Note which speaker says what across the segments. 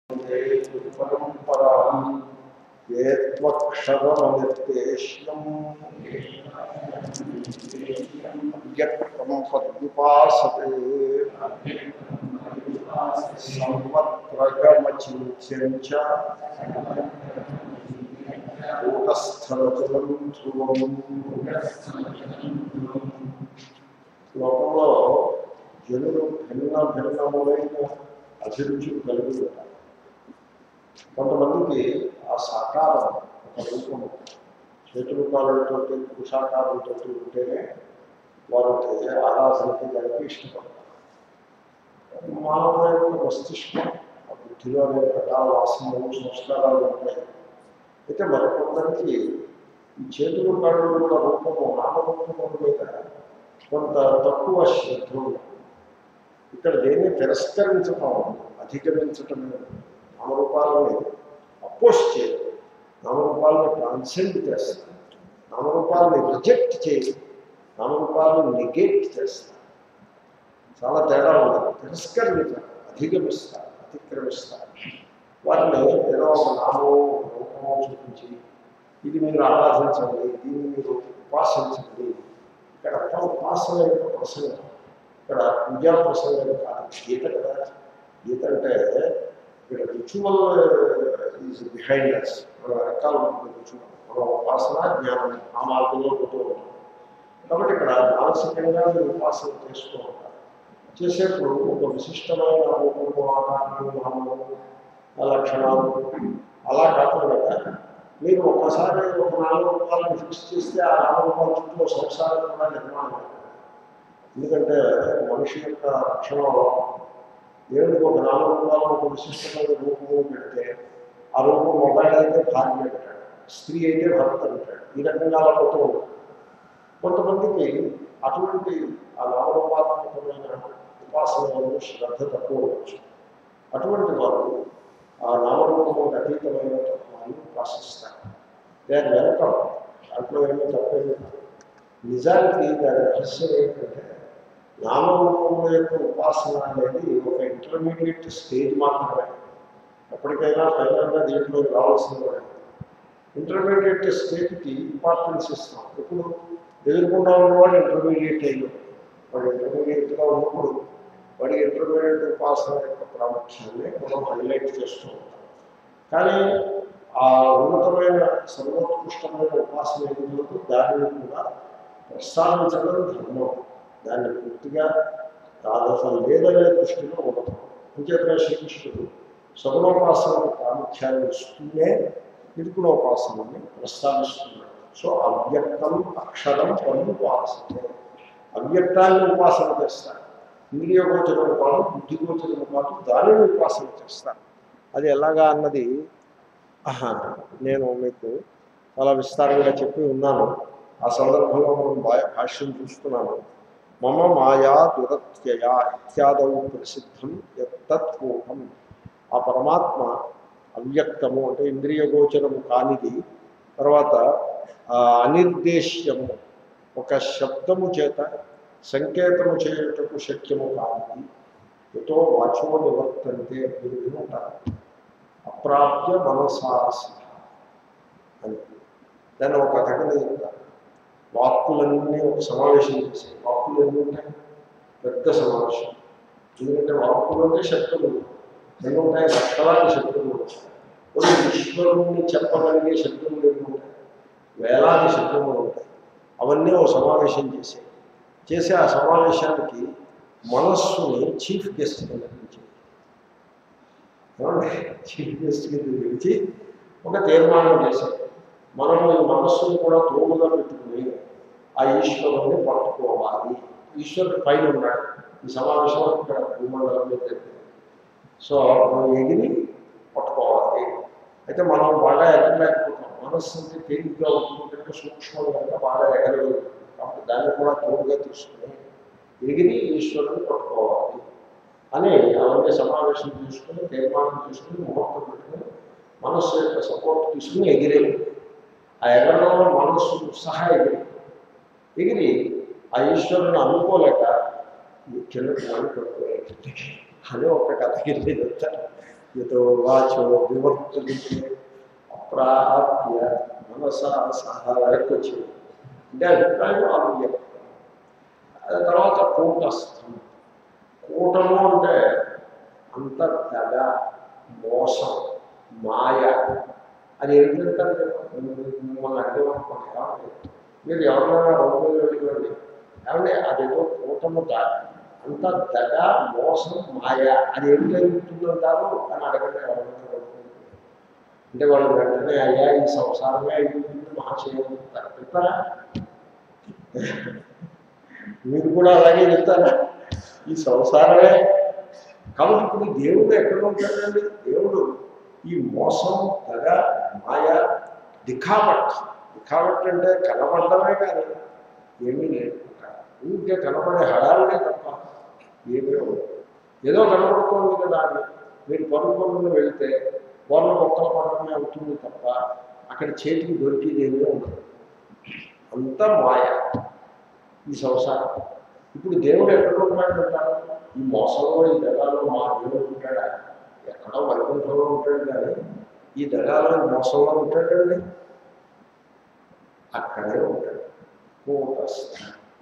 Speaker 1: పరంపరాం ఏ త్వక్షరమనిర్దేశ్యం వ్యక్తం పద్యుపాసతే సంవత్రగమచింత్యం చ కూటస్థలజలం ధ్రువం లోకంలో జనులు భిన్న భిన్నములైన అభిరుచులు కలిగి ఉంటారు కొంతమందికి ఆ సాకారం ఒక రూపము చేతులు కాళ్ళతో పురుషాకారంతో ఉంటేనే వారికి ఆరాధనకి దానికి ఇష్టపడతారు మానవ యొక్క మస్తిష్కం ఆ బుద్ధిలో అనేక రకాల వాసనలు సంస్కారాలు ఉంటాయి అయితే మరికొందరికి ఈ చేతులు కాళ్ళు కూడా రూపము నామరూపము మీద కొంత తక్కువ శ్రద్ధ ఉంది. ఇక్కడ దేన్ని తిరస్కరించటం అధిగమించటం నామరూపాలని అపోజ్ చేయడం నామరూపాలను ట్రాన్సెండ్ చేస్తాం నామరూపాలని రిజెక్ట్ చేయడం నామరూపాలను నెగేట్ చేస్తాం చాలా తేడా ఉంది తిరస్కరించాలి అధిగమిస్తారు అతిక్రమిస్తారు వాటిని ఏదో ఒక నామో రూపమో చూపించి ఇది మీరు ఆరాధించండి దీన్ని మీరు ఉపాసించండి ఇక్కడ అర్థం ఉపాసన యొక్క ప్రసంగం ఇక్కడ పూజా ప్రసంగం కాదు గీత కదా గీత అంటే ఇక్కడ రిచువల్ ఈజ్ బిహైండ్ అస్ మన రకాలు ఉంటుంది రిచువల్ మన ఉపాసన జ్ఞానం ఆ మార్గంలో పోతూ ఉంటాం కాబట్టి ఇక్కడ మానసికంగా మీరు ఉపాసన చేస్తూ ఉంటారు చేసేప్పుడు ఒక విశిష్టమైన రూపము ఆకారము నామము ఆ లక్షణాలు అలా కాకుండా మీరు ఒకసారి ఒక నాలుగు రూపాయలను ఫిక్స్ చేస్తే ఆ నాలుగు రూపాయల చుట్టూ సంసారం కూడా నిర్మాణం అవుతుంది. ఎందుకంటే మనిషి యొక్క లక్షణంలో దేవుడికి ఒక నాలుగు రూపాయలు ఒక విశిష్టమైన రూపము పెడితే ఆ రూపం మొబైల్ అయితే భార్య పెట్టాడు స్త్రీ అయితే భర్త పెట్టాడు ఈ రకంగా అలా పోతూ ఉంటాడు కొంతమందికి అటువంటి ఆ నామరూపాత్మకమైన ఉపాసనలో శ్రద్ధ తక్కువ ఉండొచ్చు అటువంటి వారు ఆ నామరూపము అతీతమైన తత్వాన్ని ఉపాసిస్తారు దాని వెనకం దాంట్లో ఏమీ తప్పేమీ కాదు నిజానికి దాని రహస్యం ఏంటంటే నామరూపముల యొక్క ఉపాసన అనేది ఒక ఇంటర్మీడియట్ స్టేజ్ మాత్రమే ఎప్పటికైనా ఫైనల్గా దీంట్లో రావాల్సిన వాడు ఇంటర్మీడియట్ స్టేజ్కి ఇంపార్టెన్స్ ఇస్తాం ఇప్పుడు ఎదుర్కొండా ఉన్నవాడు ఇంటర్మీడియట్ అయిన వాడు ఇంటర్మీడియట్గా ఉన్నప్పుడు వాడి ఇంటర్మీడియట్ ఉపాసన యొక్క ప్రాముఖ్యాన్ని మనం హైలైట్ చేస్తూ ఉంటాం కానీ ఆ ఉన్నతమైన సర్వోత్కృష్టమైన ఉపాసన ఏదో దానిని కూడా ప్రస్తావించడం ధర్మం దాన్ని పూర్తిగా కాదు అసలు లేదనే దృష్టిలో ఉండదు అంచేతనే శ్రీకృష్ణుడు సగుణోపాసనకు ప్రాముఖ్యాన్ని ఇస్తూనే నిర్గుణోపాసనని ప్రస్తావిస్తున్నాడు సో అవ్యక్తం అక్షరం పన్ను ఉపాసన అవ్యక్తాన్ని ఉపాసన చేస్తాడు ఇంద్రియగోచరం కాదు బుద్ధిగోచరం కాదు దానిని ఉపాసన చేస్తాను అది ఎలాగా అన్నది ఆహా, నేను మీకు చాలా విస్తారంగా చెప్పి ఉన్నాను ఆ సందర్భంలో మనం భా- భాష్యం చూస్తున్నాను మమ మాయా దురత్యయ ఇత్యాదౌ ప్రసిద్ధం యత్తత్వోహం ఆ పరమాత్మ అవ్యక్తము అంటే ఇంద్రియగోచరము కానిది తర్వాత ఆ, అనిర్దేశ్యము ఒక శబ్దము చేత సంకేతము చేయుటకు శక్యము కానిది ఎతో వాచో నివర్తంతే మీరు వినుంటారు అప్రాప్య మనసాస అని దాన్ని ఒక ఘటన చెప్తారు వాక్కులన్నీ ఒక సమావేశం చేశాయి వాక్కులు ఎన్ని ఉంటాయి పెద్ద సమావేశం ఎందుకంటే వాక్కులు అంటే శబ్దములు ఎన్ని ఉంటాయి లక్షలాది శబ్దములు ఉంటాయి కొన్ని ఈశ్వరుణ్ణి చెప్పగలిగే శబ్దములు ఎన్ని ఉంటాయి వేలాది శబ్దములు ఉంటాయి అవన్నీ ఒక సమావేశం చేశాయి చేసి ఆ సమావేశానికి మనస్సుని చీఫ్ గెస్ట్ పిలిపించాయి ఏమండి చీఫ్ గెస్ట్ కింద పిలిచి ఒక తీర్మానం చేశారు మనము ఈ మనస్సును కూడా తోడుగా పెట్టుకుని ఆ ఈశ్వరుని పట్టుకోవాలి ఈశ్వరుడు పైన ఉన్నాడు ఈ సమావేశం ఇక్కడ భూమండలం మీద జరిగింది సో మనం ఎగిరి పట్టుకోవాలి అయితే మనం బాగా ఎగరలేకపోతాం మనస్సు అంటే తేలిగ్గా ఉంటుందంటే సూక్ష్మంగా కనుక బాగా ఎగరగలుగుతుంది కాబట్టి దాన్ని కూడా తోడుగా తీసుకుని ఎగిరి ఈశ్వరుని పట్టుకోవాలి అని అవన్నీ సమావేశం తీసుకుని తీర్మానం తీసుకుని ముహూర్తం పెట్టుకుని మనస్సు యొక్క సపోర్ట్ తీసుకుని ఎగిరేది ఆ ఎగరడంలో మనస్సు సహా ఎగిరి ఎగిరి ఆ ఈశ్వరుని అనుకోలేక ఈ కిందకి మళ్ళీ పడిపోయాడు అని ఒక కథ చెప్తారు యతో వాచో వివర్తులు అప్రాప్య మనసా సహా వచ్చింది అంటే అభిప్రాయం అవ్యక్తం ఆ తర్వాత కూటస్థం కూటము అంటే అంత తెగ మోసం మాయ అది ఏంటంటే మిమ్మల్ని అడ్డమనుకోండి ఏమండి మీరు ఎవరైనా రోడ్డు మీద వెళ్ళివ్వండి ఏమంటే అదేదో కూటము కాదు అంత తెగ మోసం మాయ అది ఏం జరుగుతుందంటారు అని అడగండి ఎవరైనా రోడ్డు మీద. అంటే వాళ్ళు వెంటనే అయ్యా ఈ సంసారమే అయిపోతుంది మహాశయం చెప్తారా మీరు కూడా అలాగే చెప్తారా ఈ సంసారమే కాబట్టి ఇప్పుడు దేవుడు ఎక్కడ ఉంటాడండి దేవుడు ఈ మోసం తెగ మాయ దిఖావట్ దిఖావట్ అంటే కనబడమే కానీ ఏమీ లేదు ఊరికే కనబడే హడాలుడే తప్ప ఏమీ ఉండదు ఏదో కనబడుతోంది కదా అని మీరు పరుపులను వెళ్తే వాళ్ళ మొక్కలు పడటమే అవుతుంది తప్ప అక్కడ చేతికి దొరికేది ఏమీ ఉండదు అంతా మాయ ఈ సంసారం ఇప్పుడు దేవుడు ఎక్కడ ఉంటాడు అంటారు ఈ మోసంలో ఈ దగాలో మా దేవుడు ఉంటాడా ఎక్కడో వైకుంఠంలో ఉంటాడు కానీ ఈ దగాలో ఈ మోసంలో ఉంటాడండి అక్కడే ఉంటాడు కూటస్థ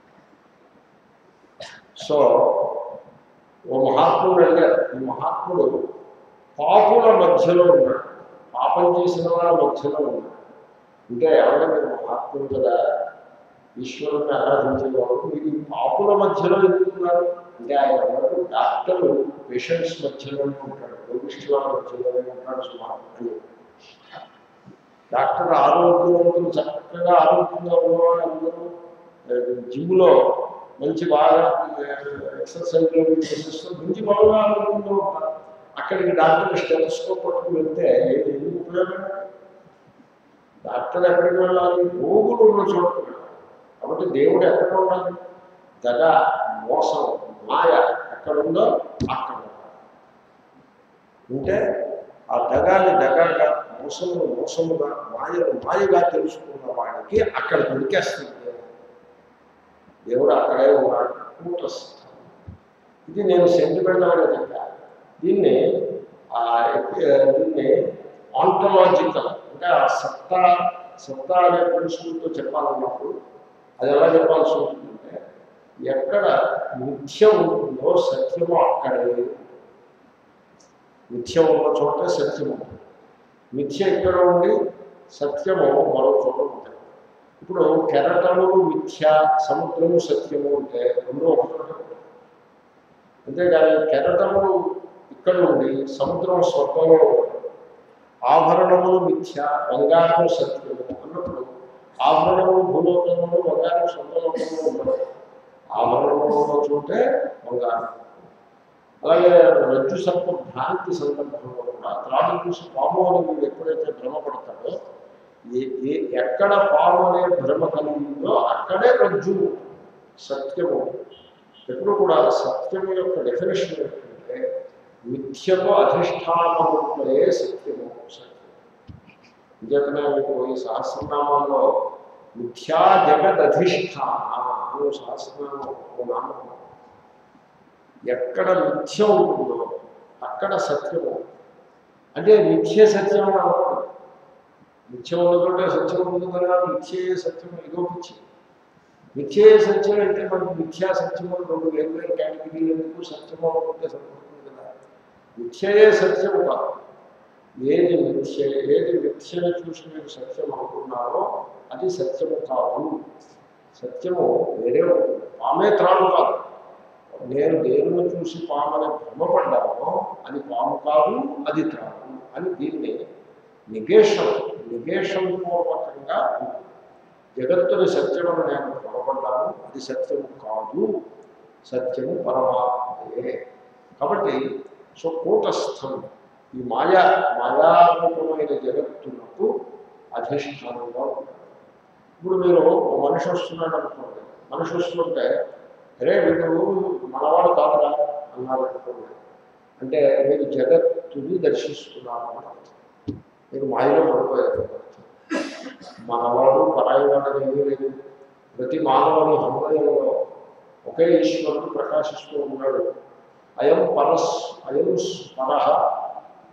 Speaker 1: సో ఓ మహాత్ముడు అడిగారు ఈ మహాత్ముడు పాపుల మధ్యలో ఉన్నాడు పాపం చేసిన వాళ్ళ మధ్యలో ఉన్నాడు అంటే ఎవరైనా మీరు మహాత్ముడు కదా ఈశ్వరుని ఆరాధించేవాడు మీరు ఈ పాపుల మధ్యలో ఎందుకున్నారు అంటే ఆయన అన్నట్టు డాక్టర్ పేషెంట్స్ మధ్యలోనే ఉంటాడు రోగిష్టి వాళ్ళ మధ్యలోనే ఉంటాడు సుమారు అని డాక్టర్ ఆరోగ్యవంతులు చక్కగా ఆరోగ్యంగా ఉన్నవాళ్ళు అందరూ జిమ్లో మంచి బాగా ఎక్సర్సైజ్ చేసేస్తూ మంచి బాగా ఆరోగ్యంగా ఉంటారు అక్కడికి డాక్టర్ స్టెటస్కోప్ పట్టుకుని వెళ్తే ఎందుకు ఉపయోగం డాక్టర్ ఎక్కడికి వెళ్ళాలి రోగులు ఉన్న చోటుకు వెళ్ళాలి కాబట్టి దేవుడు ఎక్కడ ఉండాలి దగ మోసం మాయ ఎక్కడ ఉందో అక్కడ ఉండాలి. ఉంటే ఆ దగాని దగగా మోసము మోసముగా మాయను మాయగా తెలుసుకున్న వాడికి అక్కడ దొరికేస్తుంది దేవుడు. దేవుడు అక్కడే ఉన్నాడు కూటస్థం ఇది నేను సెంటిమెంటల్గా చెప్పాను దీన్ని ఆ, దీన్ని ఆంటలాజికల్ అంటే ఆ సత్తా సత్తా అనే ప్రిన్సిపల్తో చెప్పాలన్నప్పుడు అది ఎలా చెప్పాల్సి ఉంటుందంటే ఎక్కడ మిథ్య ఉంటుందో సత్యము అక్కడే మిథ్య ఉన్న చోటే సత్యం ఉంటుంది మిథ్య ఇక్కడ ఉండి సత్యము మరో చోట ఉంటుంది ఇప్పుడు కెరటములు మిథ్య సముద్రము సత్యము అంటే రెండు ఒక చోట ఉంటాయి. అంతేగాని కెరటములు ఇక్కడ ఉండి సముద్రం స్వర్గంలో ఉంటుంది ఆభరణములు మిథ్య బంగారం సత్యము అన్నప్పుడు ఆభరణములు భూలోకంలో బంగారం స్వర్గలోకంలో ఉండదు ఆభరణములు ఉన్న చోటే బంగారం అలాగే రజ్జు సర్ప భ్రాంతి సందర్భంలో కూడా త్రాడు చూసి పాము అని మీరు ఎప్పుడైతే భ్రమపడతాడో ఏ ఏ ఎక్కడ పాము అనే భ్రమ కలిగిందో అక్కడే రజ్జు సత్యము ఎప్పుడు కూడా సత్యము యొక్క డెఫినేషన్ ఏంటంటే మిథ్యకు అధిష్టానములే సత్యము సత్యం ఇంకేతనే మీకు ఈ సహస్రనామాల్లో మిథ్యా జగద్ అధిష్టాన అనే సహస్రనామం ఓ నామం ఎక్కడ మిథ్య ఉంటుందో అక్కడ సత్యము అంటే మిథ్య సత్యం అని అనకూడదు మిథ్య ఉన్నదంటే సత్యం ఉంటుందన్నా మిథ్యే సత్యం ఇదో పిచ్చి మిథ్యే సత్యం అంటే మనకు మిథ్యా సత్యము అని రెండు వేరు వేరు కేటగిరీలు ఎందుకు సత్యము అనుకుంటే సరిపడుతుంది కదా మిథ్యయే సత్యము కాదు ఏది మిథ్య ఏది మిథ్యను చూసి మీరు సత్యం అనుకున్నారో అది సత్యము కాదు సత్యము వేరే ఉంటుంది ఆమె త్రాడు కాదు నేను దేవుని చూసి పామని భ్రమపడ్డానో అది పాము కాదు అది త్రాడు అని దీన్ని నిగేషన్ నిగేషన్ పూర్వకంగా ఉంటుంది. జగత్తుని సత్యమని నేను భ్రమపడ్డాను అది సత్యము కాదు సత్యము పరమాత్మయే కాబట్టి సో కూటస్థం ఈ మాయా మాయారూపమైన జగత్తునకు అధిష్టానంగా ఉంటాడు ఇప్పుడు మీరు ఓ మనిషి వస్తున్నాడు అనుకోండి మనిషి వస్తుంటే అరే వీడు మనవాడు కాదురా అన్నారు అనుకోండి అంటే మీరు జగత్తుని దర్శిస్తున్నారు అని అర్థం. మీరు మాయలో పడిపోయారు అని అర్థం. మనవాడు పరాయివాడు ఏమీ లేదు ప్రతి మానవుని హృదయంలో ఒకే ఈశ్వరుడు ప్రకాశిస్తూ ఉన్నాడు అయం పరస్ అయం పరహ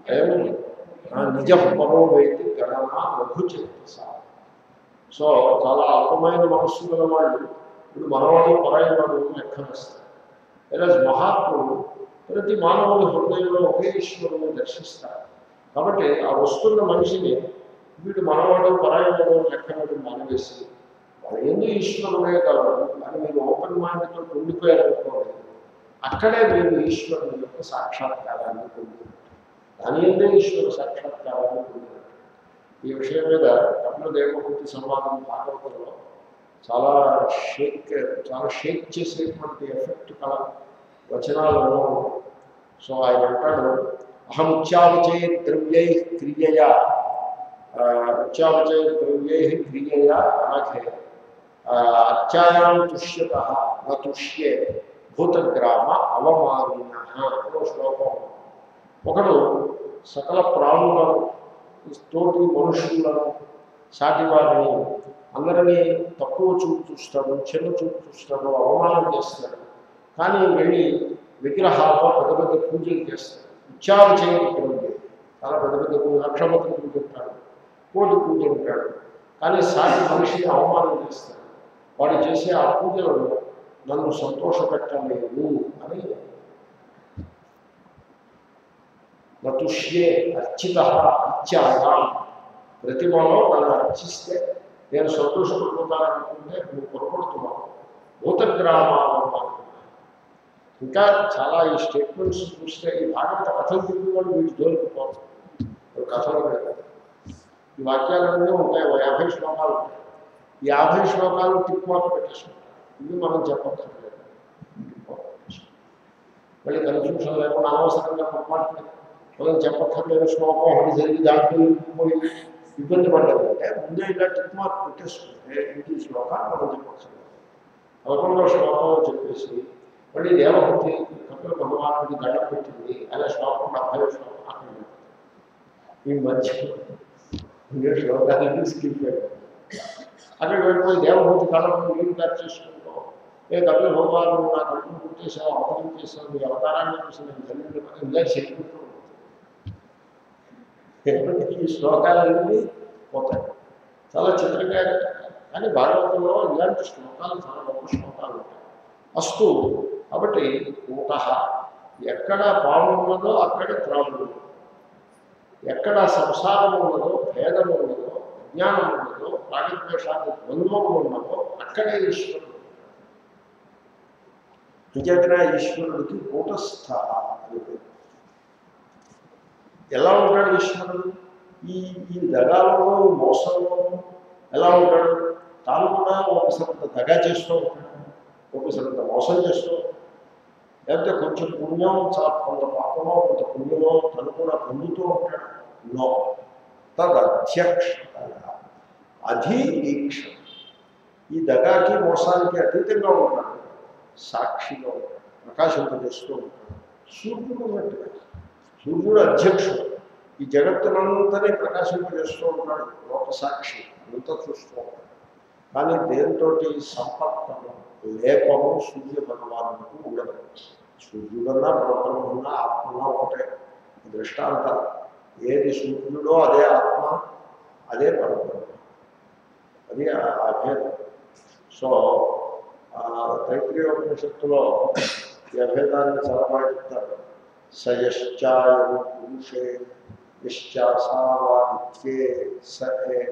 Speaker 1: ఏముంది ఆ నిజం పరోవేతి గణన లఘు చేత సో చాలా అల్పమైన మనస్సు గల వాళ్ళు ఇప్పుడు మనవాడు పరాయవాడు లెక్క వేస్తారు లేదా మహాత్ముడు ప్రతి మానవుని హృదయంలో ఒకే ఈశ్వరుని దర్శిస్తారు కాబట్టి ఆ వస్తున్న మనిషిని వీడు మనవాడు పరాయవాడు లెక్క వేయడం మానేసి వాడు ఎందుకు ఈశ్వరుడే కాదు అని మీరు ఓపెన్ మైండ్తో ఉండిపోయారనుకోండి అక్కడే మీరు ఈశ్వరుని యొక్క సాక్షాత్కారాన్ని పొందుతారు దాని ఎందే ఈశ్వర సాక్షాత్కారాన్ని పొందినట్టు ఈ విషయం మీద కపిల దేవభూతి సంవాదం భాగవతంలో చాలా షేక్ చాలా షేక్ చేసేటువంటి ఎఫెక్ట్ కల వచనాలలో సో ఆయన అంటాడు అహం ఉచ్చావచే ద్రవ్యై క్రియయా ఆ, ఉచ్చావచే ద్రవ్యై క్రియయా అనఘే ఆ, అత్యాయాం తుష్యత న తుష్యే భూతగ్రామ అవమానిన అనే శ్లోకం ఒకడు సకల ప్రాణులను తోటి మనుషులను సాటి వారిని అందరినీ తక్కువ చూపు చూస్తాడు చిన్న చూపు చూస్తాడు అవమానం చేస్తాడు కానీ వెళ్ళి విగ్రహాల్లో పెద్ద పెద్ద పూజలు చేస్తాడు ఉచ్చారణ చేయకపోతే చాలా పెద్ద పెద్ద పూజ లక్షపతి పూజ ఉంటాడు కోటి పూజ ఉంటాడు కానీ సాటి మనిషిని అవమానం చేస్తాడు వాడు చేసే ఆ పూజలను నన్ను సంతోషపెట్టలేదు అని నతుష్యే అర్చిత అత్యాగా ప్రతిమలో నన్ను అర్చిస్తే నేను సంతోషపడిపోతాననుకుంటే నువ్వు పొరపడుతున్నావు భూతగ్రామాలు ఇంకా చాలా ఈ స్టేట్మెంట్స్ చూస్తే ఈ భాగవత కథలు తిరిగి వాళ్ళు వీటి జోలికి పోతారు ఇప్పుడు కథలు లేదు ఈ వాక్యాలన్నీ ఉంటాయి ఓ యాభై శ్లోకాలు ఉంటాయి ఈ యాభై శ్లోకాలు టిక్ మార్క్ పెట్టేసుకుంటారు ఇవి మనం చెప్పక్కర్లేదు మళ్ళీ కన్ఫ్యూషన్ లేకుండా అనవసరంగా పొరపాటు మనం చెప్పక్కర్లేదు శ్లోకం ఒకటి జరిగి దాంట్లో ఇరుక్కుపోయి ఇబ్బంది పడ్డదంటే ముందే ఇలా టిక్ మార్క్ పెట్టేసుకుంటే ఇంటి శ్లోకాలు మనం చెప్పక్కర్లేదు పదకొండవ శ్లోకంలో చెప్పేసి మళ్ళీ దేవహూతి కపిల భగవానుడికి దండ పెట్టింది అలా శ్లోకం డెబ్బై శ్లోకం అక్కడ ఉంది. ఈ మధ్య ఉండే శ్లోకాలన్నీ స్కిప్ అయ్యాయి అక్కడ వెళ్ళిపోయి దేవహూతి కళను నీళ్ళు కట్ చేసుకుంటూ ఏ కపిల భగవాను నా కడుపును పుట్టేసావు అవతరం చేశావు నీ అవతారాన్ని చూసి నేను తల్లి ఇలా చెప్పుకుంటూ ఎప్పటికీ ఈ శ్లోకాలన్నీ పోతాయి చాలా చిత్రంగా కానీ భాగవతంలో ఇలాంటి శ్లోకాలు చాలా గొప్ప శ్లోకాలు ఉంటాయి అస్తు కాబట్టి ఊట ఎక్కడ పాము ఉన్నదో అక్కడే త్రాడు ఉన్నది. ఎక్కడ సంసారం ఉన్నదో భేదం ఉన్నదో అజ్ఞానం ఉన్నదో రాగద్వేషాలు ద్వంద్వము ఉన్నదో అక్కడే ఈశ్వరుడు అంచేతన ఈశ్వరుడికి కూటస్థ అని పేరు ఎలా ఉంటాడు ఈశ్వరుడు ఈ ఈ దగాలలో ఈ మోసంలో ఎలా ఉంటాడు తాను కూడా ఒకసారి దగా చేస్తూ ఉంటాడు ఒకసారి మోసం చేస్తూ ఉంటాడు. లేకపోతే కొంచెం పుణ్యం చాలా కొంత పాపమో కొంత పుణ్యమో తను కూడా పొందుతూ ఉంటాడు నో తదధ్యక్ష అధీక్ష ఈ దగాకి మోసానికి అతీతంగా ఉంటాడు సాక్షిగా ఉంటాడు ప్రకాశింపజేస్తూ ఉంటాడు సూర్యుడు ఉన్నట్టుగా సూర్యుడు అధ్యక్షుడు ఈ జగత్తునంతని ప్రకాశింపజేస్తూ ఉంటాడు లోక సాక్షి అంతా చూస్తూ ఉంటాడు కానీ దేంతో సంపర్కము లేపము సూర్య భగవానుకు ఉండదు సూర్యుడన్నా బ్రహ్మన్నా ఆత్మన్నా ఒకటే దృష్టాంతం ఏది సూర్యుడో అదే ఆత్మ అదే పరబ్రహ్మ అది ఆ అభేదం సో ఆ తైత్రీయోపనిషత్తులో ఈ అభేదాన్ని చాలా బాగా చెప్తారు సయశ్చాయం పురుషే నిశ్చాసావాదిత్యే స ఏక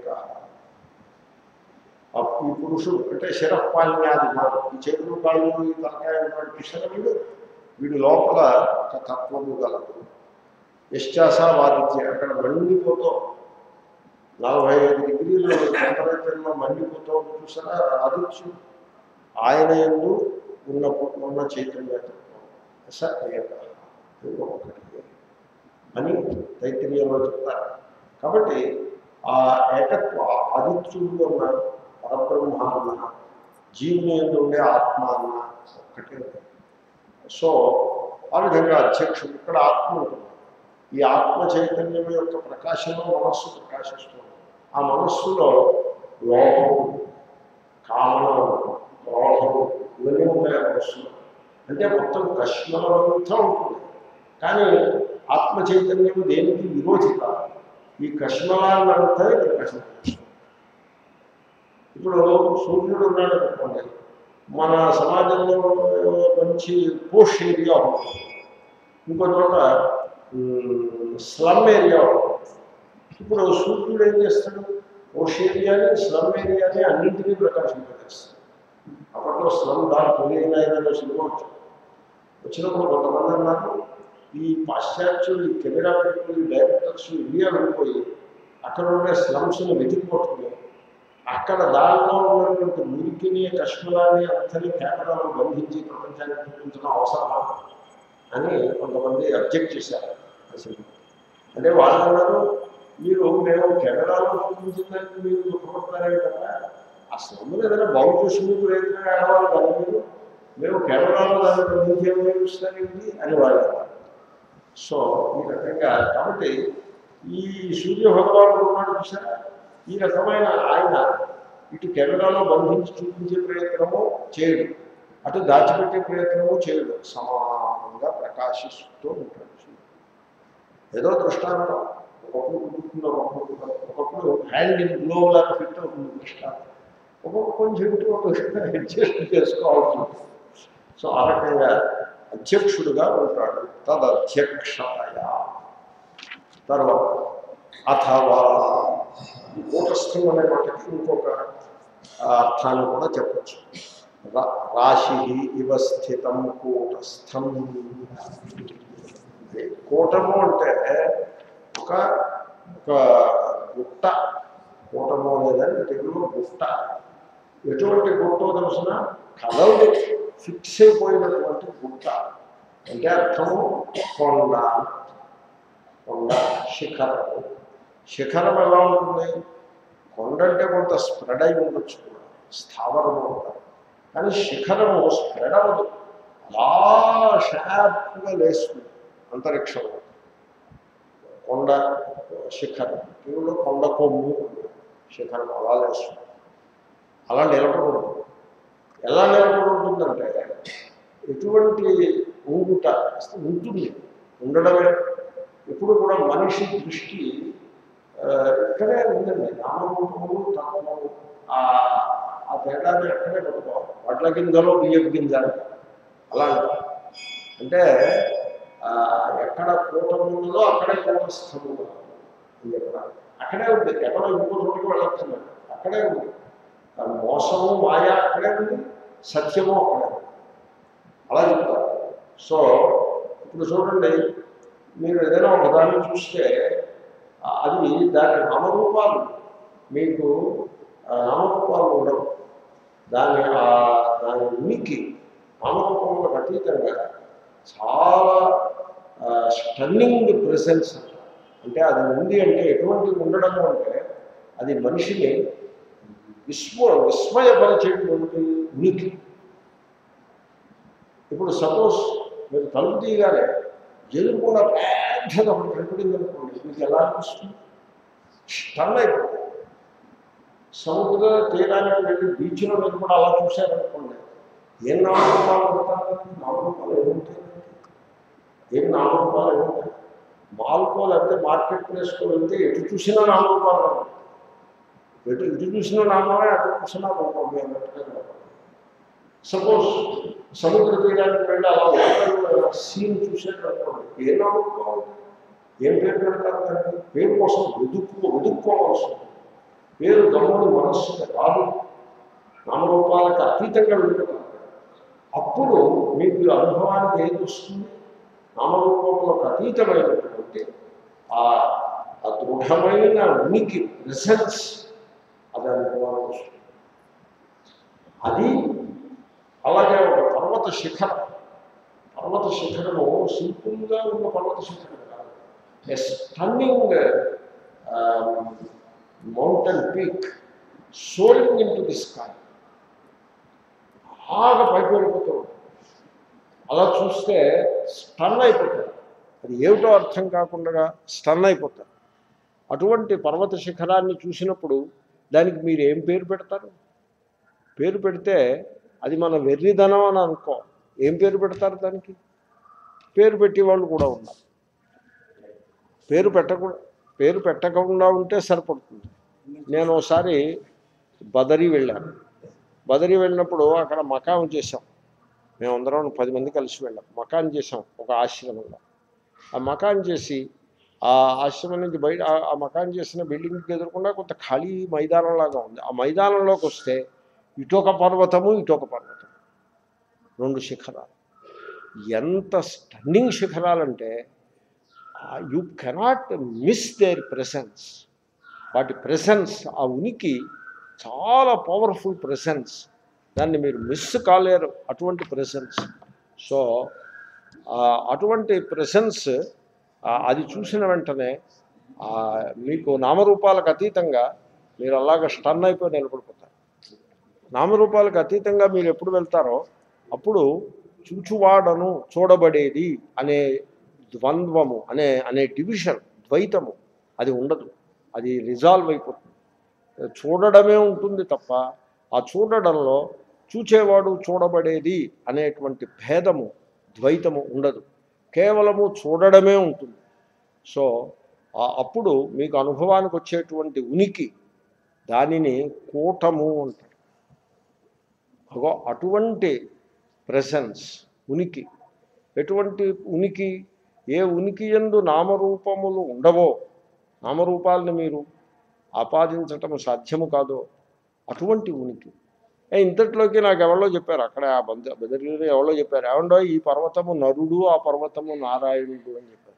Speaker 1: ఈ పురుషుడు అంటే శిరపాల్యాది మాడు ఈ చేతులు కాళ్ళు ఈ తలకాయ ఉన్నటువంటి కృష్ణుడు వీడి లోపల ఒక తత్వము గలదు యశ్చాసావాదిత్య అక్కడ మండిపోతూ నలభై ఐదు డిగ్రీలు టెంపరేచర్లో మండిపోతూ ఉంటుంది చూసారా ఆదిత్యుడు ఆయన ఎందు ఉన్న ఉన్న చైతన్య తత్వం స ఏక ఇది ఒకటి అని తైత్రీయంలో చెప్తారు కాబట్టి ఆ ఏకత్వ ఆదిత్యుడు ఉన్న పరబ్రహ్మ అన్న జీవుని ఎందు ఉండే ఆత్మ అన్న ఒక్కటే సో ఆ విధంగా అధ్యక్షుడు ఇక్కడ ఆత్మ ఉంటుంది ఈ ఆత్మ చైతన్యం యొక్క ప్రకాశంలో మనస్సు ప్రకాశిస్తుంది ఆ మనస్సులో లోపం కామనం క్రోధం ఇవన్నీ ఉన్నాయి ఆ మనస్సులో అంటే మొత్తం కష్మలంతా ఉంటుంది కానీ ఆత్మ చైతన్యం దేనికి విరోధి కాదు ఈ కష్మలాన్ని అంతా ప్రకాశం ఇప్పుడు సూర్యుడు ఉన్నాడు అనుకోండి మన సమాజంలో మంచి పోష్ ఏరియా ఉంటుంది ఇంకో చోట స్లమ్ ఏరియా ఉంటుంది ఇప్పుడు సూర్యుడు ఏం చేస్తాడు పోష్ ఏరియాని స్లమ్ ఏరియాని అన్నింటినీ ప్రకాశింపజేస్తాడు అప్పట్లో స్లమ్ దాని తొమ్మిది సినిమా వచ్చింది వచ్చినప్పుడు కొంతమంది అన్నారు ఈ పాశ్చాత్యులు ఈ కెమెరా పీపుల్ ఈ డైరెక్టర్స్ ఇండియా వెళ్ళిపోయి అక్కడ ఉండే స్లమ్స్ని వెతికిపోతుంది అక్కడ దానిలో ఉన్నటువంటి మురికిని కష్మలాన్ని అంతని కెమెరాలో బంధించి ప్రపంచానికి చూపించడం అవసరమా అని కొంతమంది అబ్జెక్ట్ చేశారు అసలు అంటే వాళ్ళు అన్నారు మీరు మేము కెమెరాలో చూపించిందని మీరు దుఃఖపడతారే కదా ఆ స్లమ్ని ఏదైనా బాగు చేసి మీకు ప్రయత్నం ఆడవాలి కదా మీరు మేము కెమెరాలో దాన్ని బంధించేమో చూస్తారేంటి అని వాళ్ళు అన్నారు. సో ఈ రకంగా కాబట్టి ఈ సూర్య భగవానుడు ఉన్నాడు చూసారా ఈ రకమైన ఆయన ఇటు కెమెరాలో బంధించి చూపించే ప్రయత్నము చేయడు అటు దాచిపెట్టే ప్రయత్నము చేయడు సమానంగా ప్రకాశిస్తూ ఉంటాడు సూర్యుడు. ఏదో దృష్టాంతం ఒకప్పుడు కుదురుతుంది ఒకప్పుడు ఒకప్పుడు హ్యాండ్ ఇన్ గ్లోవ్ లాగా ఫిట్ అవుతుంది దృష్టాంతం ఒక్కొక్క కొంచెం ఇటు ఒక అడ్జస్ట్ చేసుకోవాల్సి ఉంటుంది సో ఆ రకంగా అధ్యక్షుడుగా ఉంటాడు తదధ్యక్షాయ తర్వాత అథవా ఈ కూటస్థం అనే మాటకి ఇంకొక ఆ, అర్థాన్ని కూడా చెప్పచ్చు రా- రాశి ఇవ స్థితం కూటస్థం ఇది కూటము అంటే ఒక ఒక గుట్ట కూటము అనేదాన్ని తెలుగులో గుట్ట ఎటువంటి గుట్టో తెలిసిన కలలు ఫిక్స్ అయిపోయినటువంటి గుట్ట అంటే అర్థము కొండ కొండ శిఖరము శిఖరం ఎలా ఉంటుంది కొండ అంటే కొంత స్ప్రెడ్ అయి ఉండొచ్చు కూడా స్థావరము ఉంటారు కానీ శిఖరము స్ప్రెడ్ అవ్వదు అలా షార్ప్గా లేస్తుంది అంతరిక్షంలో కొండ శిఖరం తెలుగులో కొండ కొమ్ము శిఖరం అలా లేస్తుంది అలా నిలబడకూడదు ఎలా నిలబడి ఉంటుందంటే ఎటువంటి ఊగుట ఉంటుంది ఉండడమే ఎప్పుడు కూడా మనిషి దృష్టి ఆ, ఇక్కడే ఉందండి నామరూపములు తత్వము ఆ ఆ తేడాన్ని అక్కడే పట్టుకోవాలి వడ్ల గింజలో బియ్యం గింజ అంటారు. అలా అంటారు. అంటే ఆ, ఎక్కడ కూటమి ఉన్నదో అక్కడే కూటస్థము అని చెప్పారు అక్కడే ఉంది ఎక్కడో ఇంకో చోటుకి వెళ్ళొచ్చున్నాడు అక్కడే ఉంది ఆ మోసము మాయ అక్కడే ఉంది సత్యము అక్కడే ఉంది అలా చెప్తారు సో ఇప్పుడు చూడండి మీరు ఏదైనా ఒక దాన్ని చూస్తే ఆ, అది దాని నామరూపాలు మీకు ఆ, నామరూపాలు ఉండవు దాని ఆ, దాని ఉనికి నామరూపములకు అతీతంగా చాలా స్టన్నింగ్ ప్రెసెన్స్ అంటే అది ఉంది అంటే ఎటువంటి ఉండడము అంటే అది మనిషిని విస్మ విస్మయపరిచేటువంటి ఉనికి ఇప్పుడు సపోజ్ మీరు తలుపు తీయగానే ఎదురుకుండా పెద్దది ఒకటి కనపడింది అనుకోండి మీకు ఎలా అనిపిస్తుంది స్టన్ అయిపోతుంది సముద్ర తీరానికి వెళ్ళి బీచ్లో మీరు కూడా అలా చూశారనుకోండి ఏం నామరూపాలు ఉంటారు నామరూపాలు ఏముంటాయి ఏం నామరూపాలు ఏముంటాయి మాల్కో లేకపోతే మార్కెట్ ప్లేస్కో వెళ్తే ఎటు చూసినా నామరూపాలు కనపడతాయి. ఎటు ఇటు చూసినా నామమే అటు చూసినా రూపమే అన్నట్టుగా కనపడతాయి. సపోజ్ సముద్ర తీరానికి వెళ్ళి అలా వాటర్ సీన్ చూసేటప్పుడు ఏ నామరూపం ఏం పేరు పెడతారు దానికి పేరు కోసం వెతుక్కు వెతుక్కోవాల్సి ఉంటుంది పేరు గమ్ముని మనస్సుకి రాదు నామరూపాలకు అతీతంగా వెళ్ళిపోతారు అప్పుడు మీకు ఈ అనుభవానికి ఏది వస్తుంది నామరూపములకు అతీతమైనటువంటి ఆ ఆ దృఢమైన ఉనికి ప్రెసెన్స్ అది అనుభవానికి వస్తుంది అది అలాగే ఒక పర్వత శిఖరం పర్వత శిఖరము సింపుల్గా ఉన్న పర్వత శిఖరం కాదు a stunning mountain peak soaring into the sky బాగా పైకి వెళ్ళిపోతూ ఉంటుంది అలా చూస్తే స్టన్ అయిపోతారు అది ఏమిటో అర్థం కాకుండా స్టన్ అయిపోతారు అటువంటి పర్వత శిఖరాన్ని చూసినప్పుడు దానికి మీరు ఏం పేరు పెడతారు పేరు పెడితే అది మన వెర్రిధనం అని అనుకో ఏం పేరు పెడతారు దానికి పేరు పెట్టే వాళ్ళు కూడా ఉన్నారు పేరు పెట్టకుండా పేరు పెట్టకుండా ఉంటే సరిపడుతుంది నేను ఒకసారి బదరి వెళ్ళాను బదరి వెళ్ళినప్పుడు అక్కడ మకాం చేసాం మేమందరం పది మంది కలిసి వెళ్ళాం మకాన్ చేసాం ఒక ఆశ్రమంలో ఆ మకాన్ చేసి ఆ ఆశ్రమం నుంచి బయట ఆ- ఆ మకాన్ చేసిన బిల్డింగ్కి ఎదురకుండా కొంత ఖాళీ మైదానం లాగా ఉంది ఆ మైదానంలోకి వస్తే ఇటొక పర్వతము ఇటొక పర్వతం రెండు శిఖరాలు ఎంత స్టన్నింగ్ శిఖరాలంటే you cannot miss their presence వాటి ప్రెసెన్స్ ఆ ఉనికి చాలా పవర్ఫుల్ ప్రెసెన్స్ దాన్ని మీరు మిస్ కాలేరు అటువంటి ప్రెసెన్స్ సో ఆ, అటువంటి ప్రెసెన్స్ అది చూసిన వెంటనే ఆ, మీకు నామరూపాలకు అతీతంగా మీరు అలాగ స్టన్ అయిపోయి నిలబడిపోతారు నామరూపాలకు అతీతంగా మీరు ఎప్పుడు వెళ్తారో అప్పుడు చూచువాడను చూడబడేది అనే ద్వంద్వము అనే అనే డివిజన్ ద్వైతము అది ఉండదు అది రిజాల్వ్ అయిపోతుంది చూడడమే ఉంటుంది తప్ప ఆ చూడడంలో చూచేవాడు చూడబడేది అనేటువంటి భేదము ద్వైతము ఉండదు కేవలము చూడడమే ఉంటుంది సో ఆ- అప్పుడు మీకు అనుభవానికి వచ్చేటువంటి ఉనికి దానిని కూటము అంటారు అగో అటువంటి ప్రెసెన్స్ ఉనికి ఎటువంటి ఉనికి ఏ ఉనికి ఎందు నామరూపములు ఉండవో నామరూపాలని మీరు ఆపాదించటం సాధ్యము కాదో అటువంటి ఉనికి ఏ ఇంతట్లోకి నాకు ఎవరో చెప్పారు అక్కడ ఆ బంద బెదరిలో ఎవరో చెప్పారు ఏమండో ఈ పర్వతము నరుడు ఆ పర్వతము నారాయణుడు అని చెప్పారు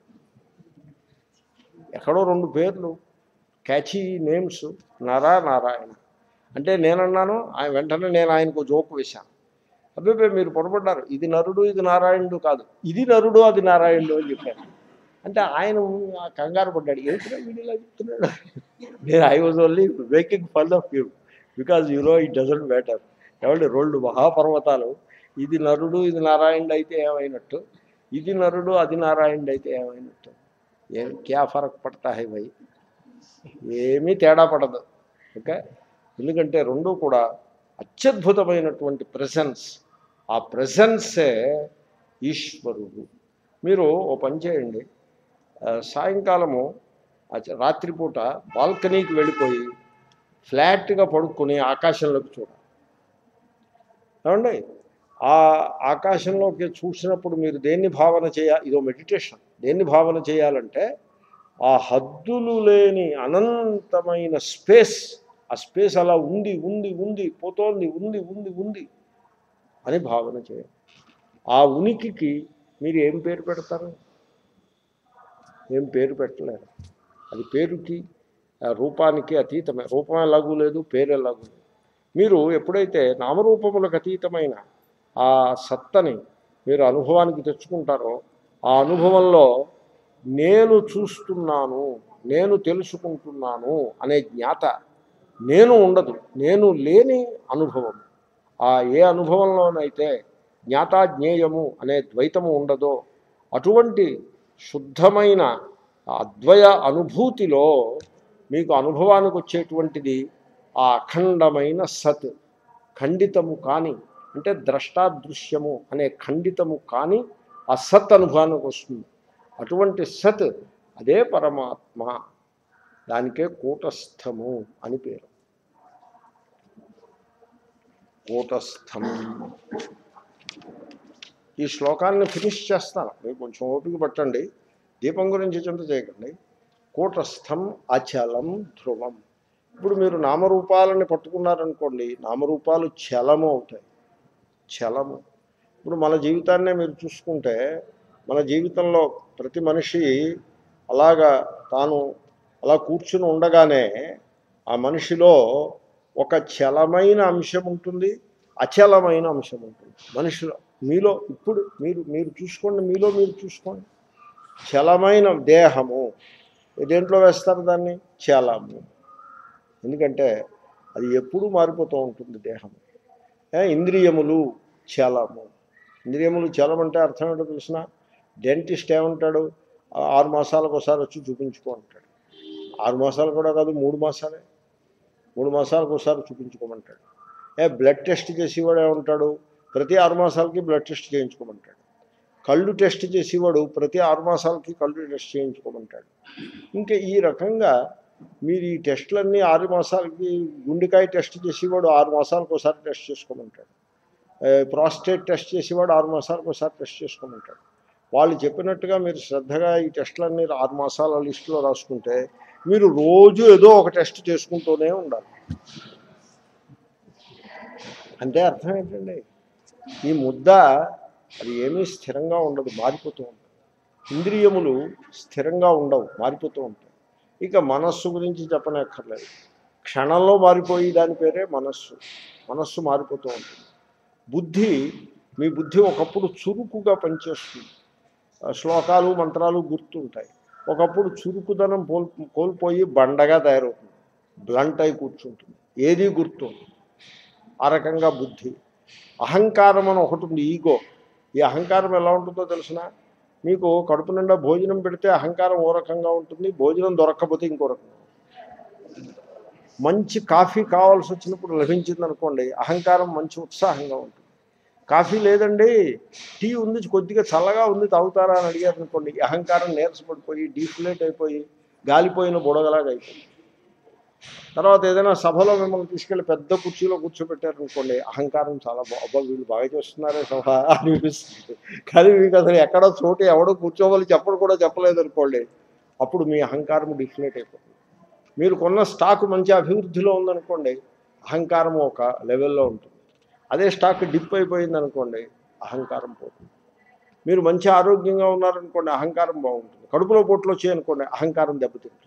Speaker 1: ఎక్కడో రెండు పేర్లు క్యాచీ నేమ్స్ నారా నారాయణ అంటే నేనన్నాను ఆయన వెంటనే నేను ఆయనకు జోకు వేశాను అబ్బాయి మీరు పొరపడ్డారు ఇది నరుడు ఇది నారాయణుడు కాదు ఇది నరుడు అది నారాయణుడు అని చెప్పాను అంటే ఆయన ఆ కంగారు పడ్డాడు ఏంటో వీడు ఇలా చెప్తున్నాడు నేను I was only making fun of you because you know it doesn't matter ఏమంటే రెండు మహాపర్వతాలు ఇది నరుడు ఇది నారాయణుడు అయితే ఏమైనట్టు ఇది నరుడు అది నారాయణుడు అయితే ఏమైనట్టు ఏం క్యా ఫరక్ పడతా హై భయ్ ఏమీ తేడా పడదు ఓకే ఎందుకంటే రెండు కూడా అత్యద్భుతమైనటువంటి ప్రెసెన్స్ ఆ ప్రెసెన్సే ఈశ్వరుడు మీరు ఓ పని చేయండి ఆ, సాయంకాలము ఆ చ- రాత్రిపూట బాల్కనీకి వెళ్ళిపోయి ఫ్లాట్గా పడుకొని ఆకాశంలోకి చూడాలి ఏమండి ఆ ఆకాశంలోకి చూసినప్పుడు మీరు దేన్ని భావన చేయాలి ఇదో మెడిటేషన్ దేన్ని భావన చేయాలంటే ఆ హద్దులు లేని అనంతమైన స్పేస్ ఆ స్పేస్ అలా ఉంది ఉంది ఉంది పోతోంది ఉంది ఉంది ఉంది అని భావన చేయాలి ఆ ఉనికికి మీరు ఏం పేరు పెడతారు ఏం పేరు పెట్టలేరు అది పేరుకి ఆ రూపానికి అతీతమే రూపం ఎలాగూ లేదు పేరు ఎలాగూ లేదు మీరు ఎప్పుడైతే నామరూపములకు అతీతమైన ఆ సత్తని మీరు అనుభవానికి తెచ్చుకుంటారో ఆ అనుభవంలో నేను చూస్తున్నాను నేను తెలుసుకుంటున్నాను అనే జ్ఞాత నేను ఉండదు నేను లేని అనుభవం ఆ ఏ అనుభవంలోనైతే జ్ఞాతా జ్ఞేయము అనే ద్వైతము ఉండదో అటువంటి శుద్ధమైన అద్వయ అనుభూతిలో మీకు అనుభవానికి వచ్చేటువంటిది ఆ అఖండమైన సత్ ఖండితము కాని అంటే ద్రష్టాదృశ్యము అనే ఖండితము కాని ఆ సత్ అనుభవానికి వస్తుంది అటువంటి సత్ అదే పరమాత్మ దానికే కూటస్థము అని పేరు కూటస్థం ఈ శ్లోకాన్ని ఫినిష్ చేస్తాను మీరు కొంచెం ఓపిక పట్టండి దీపం గురించి చింత చేయకండి కూటస్థం అచలం ధ్రువం ఇప్పుడు మీరు నామరూపాలని పట్టుకున్నారనుకోండి నామరూపాలు చలము అవుతాయి చలము ఇప్పుడు మన జీవితాన్నే మీరు చూసుకుంటే మన జీవితంలో ప్రతి మనిషి అలాగా తాను అలా కూర్చుని ఉండగానే ఆ మనిషిలో ఒక చలమైన అంశం ఉంటుంది అచలమైన అంశం ఉంటుంది మనిషిలో మీలో ఇప్పుడు మీరు మీరు చూసుకోండి మీలో మీరు చూసుకోండి చలమైన దేహము దేంట్లో వేస్తారు దాన్ని చలము ఎందుకంటే అది ఎప్పుడూ మారిపోతూ ఉంటుంది దేహం ఏ, ఇంద్రియములు చలము ఇంద్రియములు చలం అంటే అర్థం ఏంటో తెలిసిన డెంటిస్ట్ ఏమంటాడు "ఆ, ఆరు మాసాలకు ఒకసారి వచ్చి చూపించుకో అంటాడు ఆరు మాసాలు కూడా కాదు మూడు మాసాలే మూడు మాసాలకు ఒకసారి చూపించుకోమంటాడు ఏ బ్లడ్ టెస్ట్ చేసేవాడు ఏమంటాడు ప్రతి ఆరు మాసాలకి బ్లడ్ టెస్ట్ చేయించుకోమంటాడు కళ్ళు టెస్ట్ చేసేవాడు ప్రతి ఆరు మాసాలకి కళ్ళు టెస్ట్ చేయించుకోమంటాడు ఇంకా ఈ రకంగా మీరు ఈ టెస్టులన్నీ ఆరు మాసాలకి గుండెకాయ టెస్ట్ చేసేవాడు ఆరు మాసాలకు ఒకసారి టెస్ట్ చేసుకోమంటాడు ప్రాస్టేట్ టెస్ట్ చేసేవాడు ఆరు మాసాలకు ఒకసారి టెస్ట్ చేసుకోమంటాడు వాళ్ళు చెప్పినట్టుగా మీరు శ్రద్ధగా ఈ టెస్టులన్నీ ఆరు మాసాల లిస్టులో రాసుకుంటే మీరు రోజు ఏదో ఒక టెస్ట్ చేసుకుంటూనే ఉండాలి అంటే అర్థం ఏంటండి ఈ ముద్ద అది ఏమీ స్థిరంగా ఉండదు మారిపోతూ ఉంటుంది ఇంద్రియములు స్థిరంగా ఉండవు మారిపోతూ ఉంటాయి ఇక మనస్సు గురించి చెప్పనక్కర్లేదు క్షణంలో మారిపోయి దాని పేరే మనస్సు మనస్సు మారిపోతూ ఉంటుంది బుద్ధి మీ బుద్ధి ఒకప్పుడు చురుకుగా పనిచేస్తుంది ఆ శ్లోకాలు మంత్రాలు గుర్తుంటాయి ఒకప్పుడు చురుకుదనం కోల్ కోల్పోయి బండగా తయారవుతుంది బ్లంట్ అయి కూర్చుంటుంది ఏది గుర్తు ఆ రకంగా బుద్ధి అహంకారం అని ఒకటి ఉంది ఈగో ఈ అహంకారం ఎలా ఉంటుందో తెలిసిన మీకు కడుపు నిండా భోజనం పెడితే అహంకారం ఓ రకంగా ఉంటుంది భోజనం దొరక్కపోతే ఇంకో రకంగా మంచి కాఫీ కావాల్సి వచ్చినప్పుడు లభించింది అనుకోండి అహంకారం మంచి ఉత్సాహంగా ఉంటుంది కాఫీ లేదండి టీ ఉంది కొద్దిగా చల్లగా ఉంది తాగుతారా అని అడిగారు అనుకోండి ఈ అహంకారం నీరసపడిపోయి డీఫ్లేట్ అయిపోయి గాలిపోయిన బుడగలాగా అయిపోయింది తర్వాత ఏదైనా సభలో మిమ్మల్ని తీసుకెళ్ళి పెద్ద కుర్చీలో కూర్చోబెట్టారనుకోండి అహంకారం చాలా బా- అబ్బా వీళ్ళు బాగా చేస్తున్నారే సభ అనిపిస్తుంది కానీ మీకు అసలు ఎక్కడో చోటు ఎవడో కూర్చోవాలి చెప్పడు కూడా చెప్పలేదు అనుకోండి అప్పుడు మీ అహంకారం డిఫ్లేట్ అయిపోతుంది మీరు కొన్న స్టాక్ మంచి అభివృద్ధిలో ఉందనుకోండి అహంకారం ఒక లెవెల్లో ఉంటుంది అదే స్టాక్ డిప్ అయిపోయింది అనుకోండి అహంకారం పోతుంది మీరు మంచి ఆరోగ్యంగా ఉన్నారనుకోండి అహంకారం బాగుంటుంది కడుపులో పొట్లు వచ్చాయనుకోండి అహంకారం దెబ్బతింటుంది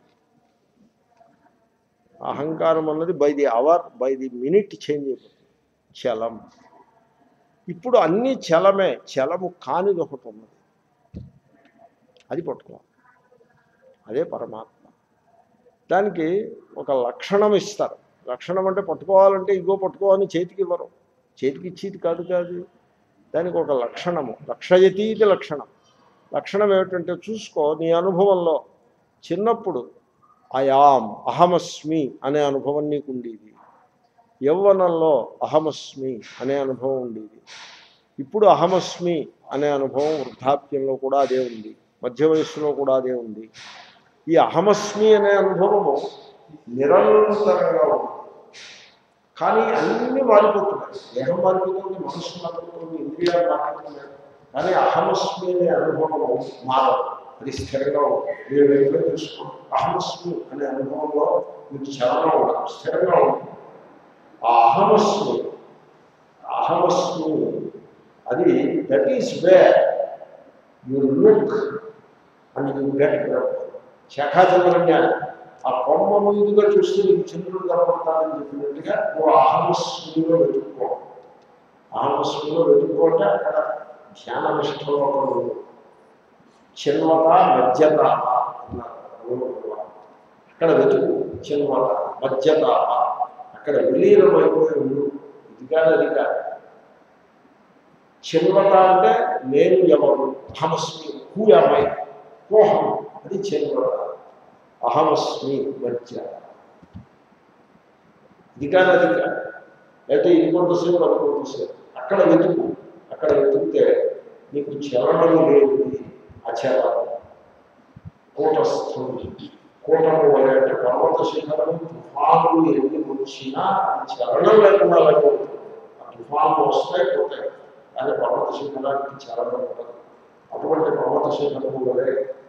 Speaker 1: అహంకారం అన్నది by the hour by the minute change అయిపోతుంది చలం ఇప్పుడు అన్నీ చలమే చలము కానిది ఒకటి ఉన్నది అది పట్టుకోవాలి అదే పరమాత్మ దానికి ఒక లక్షణం ఇస్తారు లక్షణం అంటే పట్టుకోవాలంటే ఇగో పట్టుకోవాలని చేతికి ఇవ్వరు చేతికి ఇచ్చేది కాదు కాదు దానికి ఒక లక్షణము లక్షయతీతి లక్షణం లక్షణం ఏమిటంటే చూసుకో నీ అనుభవంలో చిన్నప్పుడు అయాం అహమస్మి అనే అనుభవం నీకు ఉండేది యవ్వనంలో అహమస్మి అనే అనుభవం ఉండేది ఇప్పుడు అహమస్మి అనే అనుభవం వృద్ధాప్యంలో కూడా అదే ఉంది మధ్య వయస్సులో కూడా అదే ఉంది ఈ అహమస్మి అనే అనుభవము నిరంతరంగా ఉంది కానీ అన్నీ మారిపోతున్నాయి దేహం మారిపోతుంది మనస్సు మారిపోతుంది ఇంద్రియాలు మారిపోతున్నాయి కానీ అహమస్మి అనే అనుభవము మారదు అది స్థిరంగా ఉంది మీరు వెంటనే తెలుసుకోండి అహమస్మి అనే అనుభవంలో మీకు చలనం ఉండదు స్థిరంగా ఉంటుంది ఆ అహమస్మి అహమస్మి అది that is where you look and you get శాఖాచంద్రజ్ఞానం ఆ కొమ్మ మీదుగా చూస్తే నీకు చంద్రుడు కనపడతాడని చెప్పినట్టుగా నువ్వు అహమస్మిలో వెతుక్కో అహమస్మిలో వెతుక్కోంటే అక్కడ ధ్యాన నిష్టలో ఒకడు చిన్వత మధ్యత అన్నారు అక్కడ వెతుకు చిన్వత మధ్యత అక్కడ విలీనమైపోయి ఉండు ఇది కాదు అది కాదు చిన్వత అంటే నేను ఎవరు అహమస్మి హూయమై కోహం అది చిన్వత అహమస్మి మధ్య ఇది కాదు అది కాదు అయితే ఇది కొంతసేపు అది కొంతసేపు అక్కడ వెతుకు అక్కడ వెతుకుతే నీకు చలనం లేనిది అచలం కూటస్థం కూటము వలె అంటే పర్వత శిఖరము తుఫానులు ఎన్ని వచ్చినా అది చలనం లేకుండా అలాగే ఉంటుంది ఆ తుఫానులు వస్తాయి పోతాయి కానీ పర్వత శిఖరానికి చలనం ఉండదు అటువంటి పర్వత శిఖరము వలె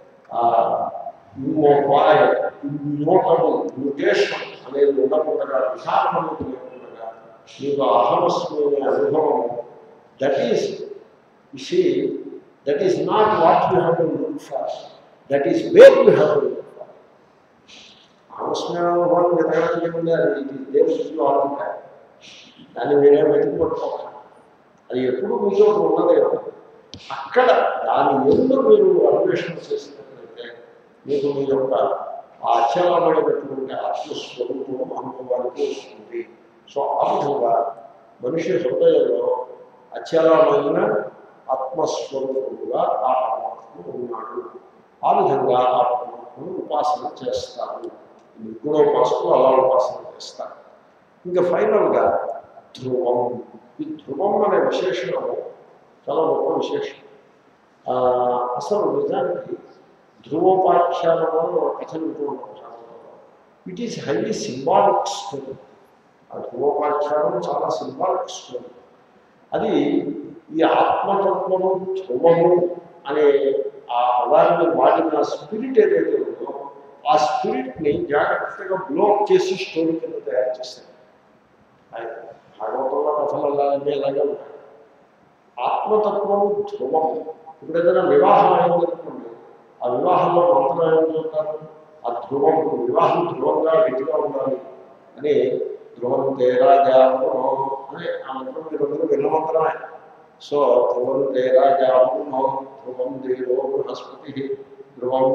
Speaker 1: ఇమ్మోపాయ ఇమ్మోటబుల్ మ్యూటేషన్ అనేది ఉండకుండా విధానము లేకుండా నీకు అహమస్మి అనే అనుభవం that is see that is not what you have to look for that is where you have to look for అహమస్మి అనే అనుభవం వెతకడానికి ఏముంది అది ఇది దేవుడిలో ఆలోచన దాన్ని వేరే వెతికి పట్టుకోవాలి అది ఎప్పుడు మీతో ఉన్నదే అక్కడ దాని ఎందు మీరు అన్వేషణ చేసినట్లయితే మీకు మీ యొక్క అచలమైనటువంటి ఆత్మస్వరూపం అనుభవానికి వస్తుంది సో ఆ విధంగా మనిషి హృదయంలో అచలమైన ఆత్మస్వరూపుడుగా ఆ పరమాత్మ ఉన్నాడు ఆ విధంగా ఆ పరమాత్మను ఉపాసన చేస్తారు నిగుణోపాసకులు అలా ఉపాసన చేస్తారు ఇంకా ఫైనల్గా ధ్రువం ఈ ధ్రువం అనే విశేషణము చాలా గొప్ప విశేషం ఆ, అసలు నిజానికి ధ్రువోపాఖ్యానంలో ఒక కథలు వింటూ ఉంటాం సామెతలో. It is highly symbolic story ఆ ధ్రువోపాఖ్యానం చాలా సింబాలిక్ స్టోరీ అది ఈ ఆత్మతత్వము ధ్రువము అనే ఆ పదాన్ని వాడిన స్పిరిట్ ఏదైతే ఉందో ఆ స్పిరిట్ని జాగ్రత్తగా బ్లోక్ చేసి స్టోరీ కింద తయారు చేస్తారు ఆయన భాగవతంలో కథలు అలాగే అలాగే ఉంటాయి ఆత్మతత్వము ధ్రువము ఇప్పుడు ఏదైనా వివాహం అయిందనుకోండి ఆ వివాహంలో మంత్రం ఏం చెప్తారు ఆ ధ్రువం వివాహం ధ్రువంగా గట్టిగా ఉండాలి అని ధ్రువం తేరాజాము అని ఆ మంత్రం మీరందరూ విన్న మంత్రమే సో ధ్రువం తేరాజాము ధ్రువం దేవో బృహస్పతి ధ్రువం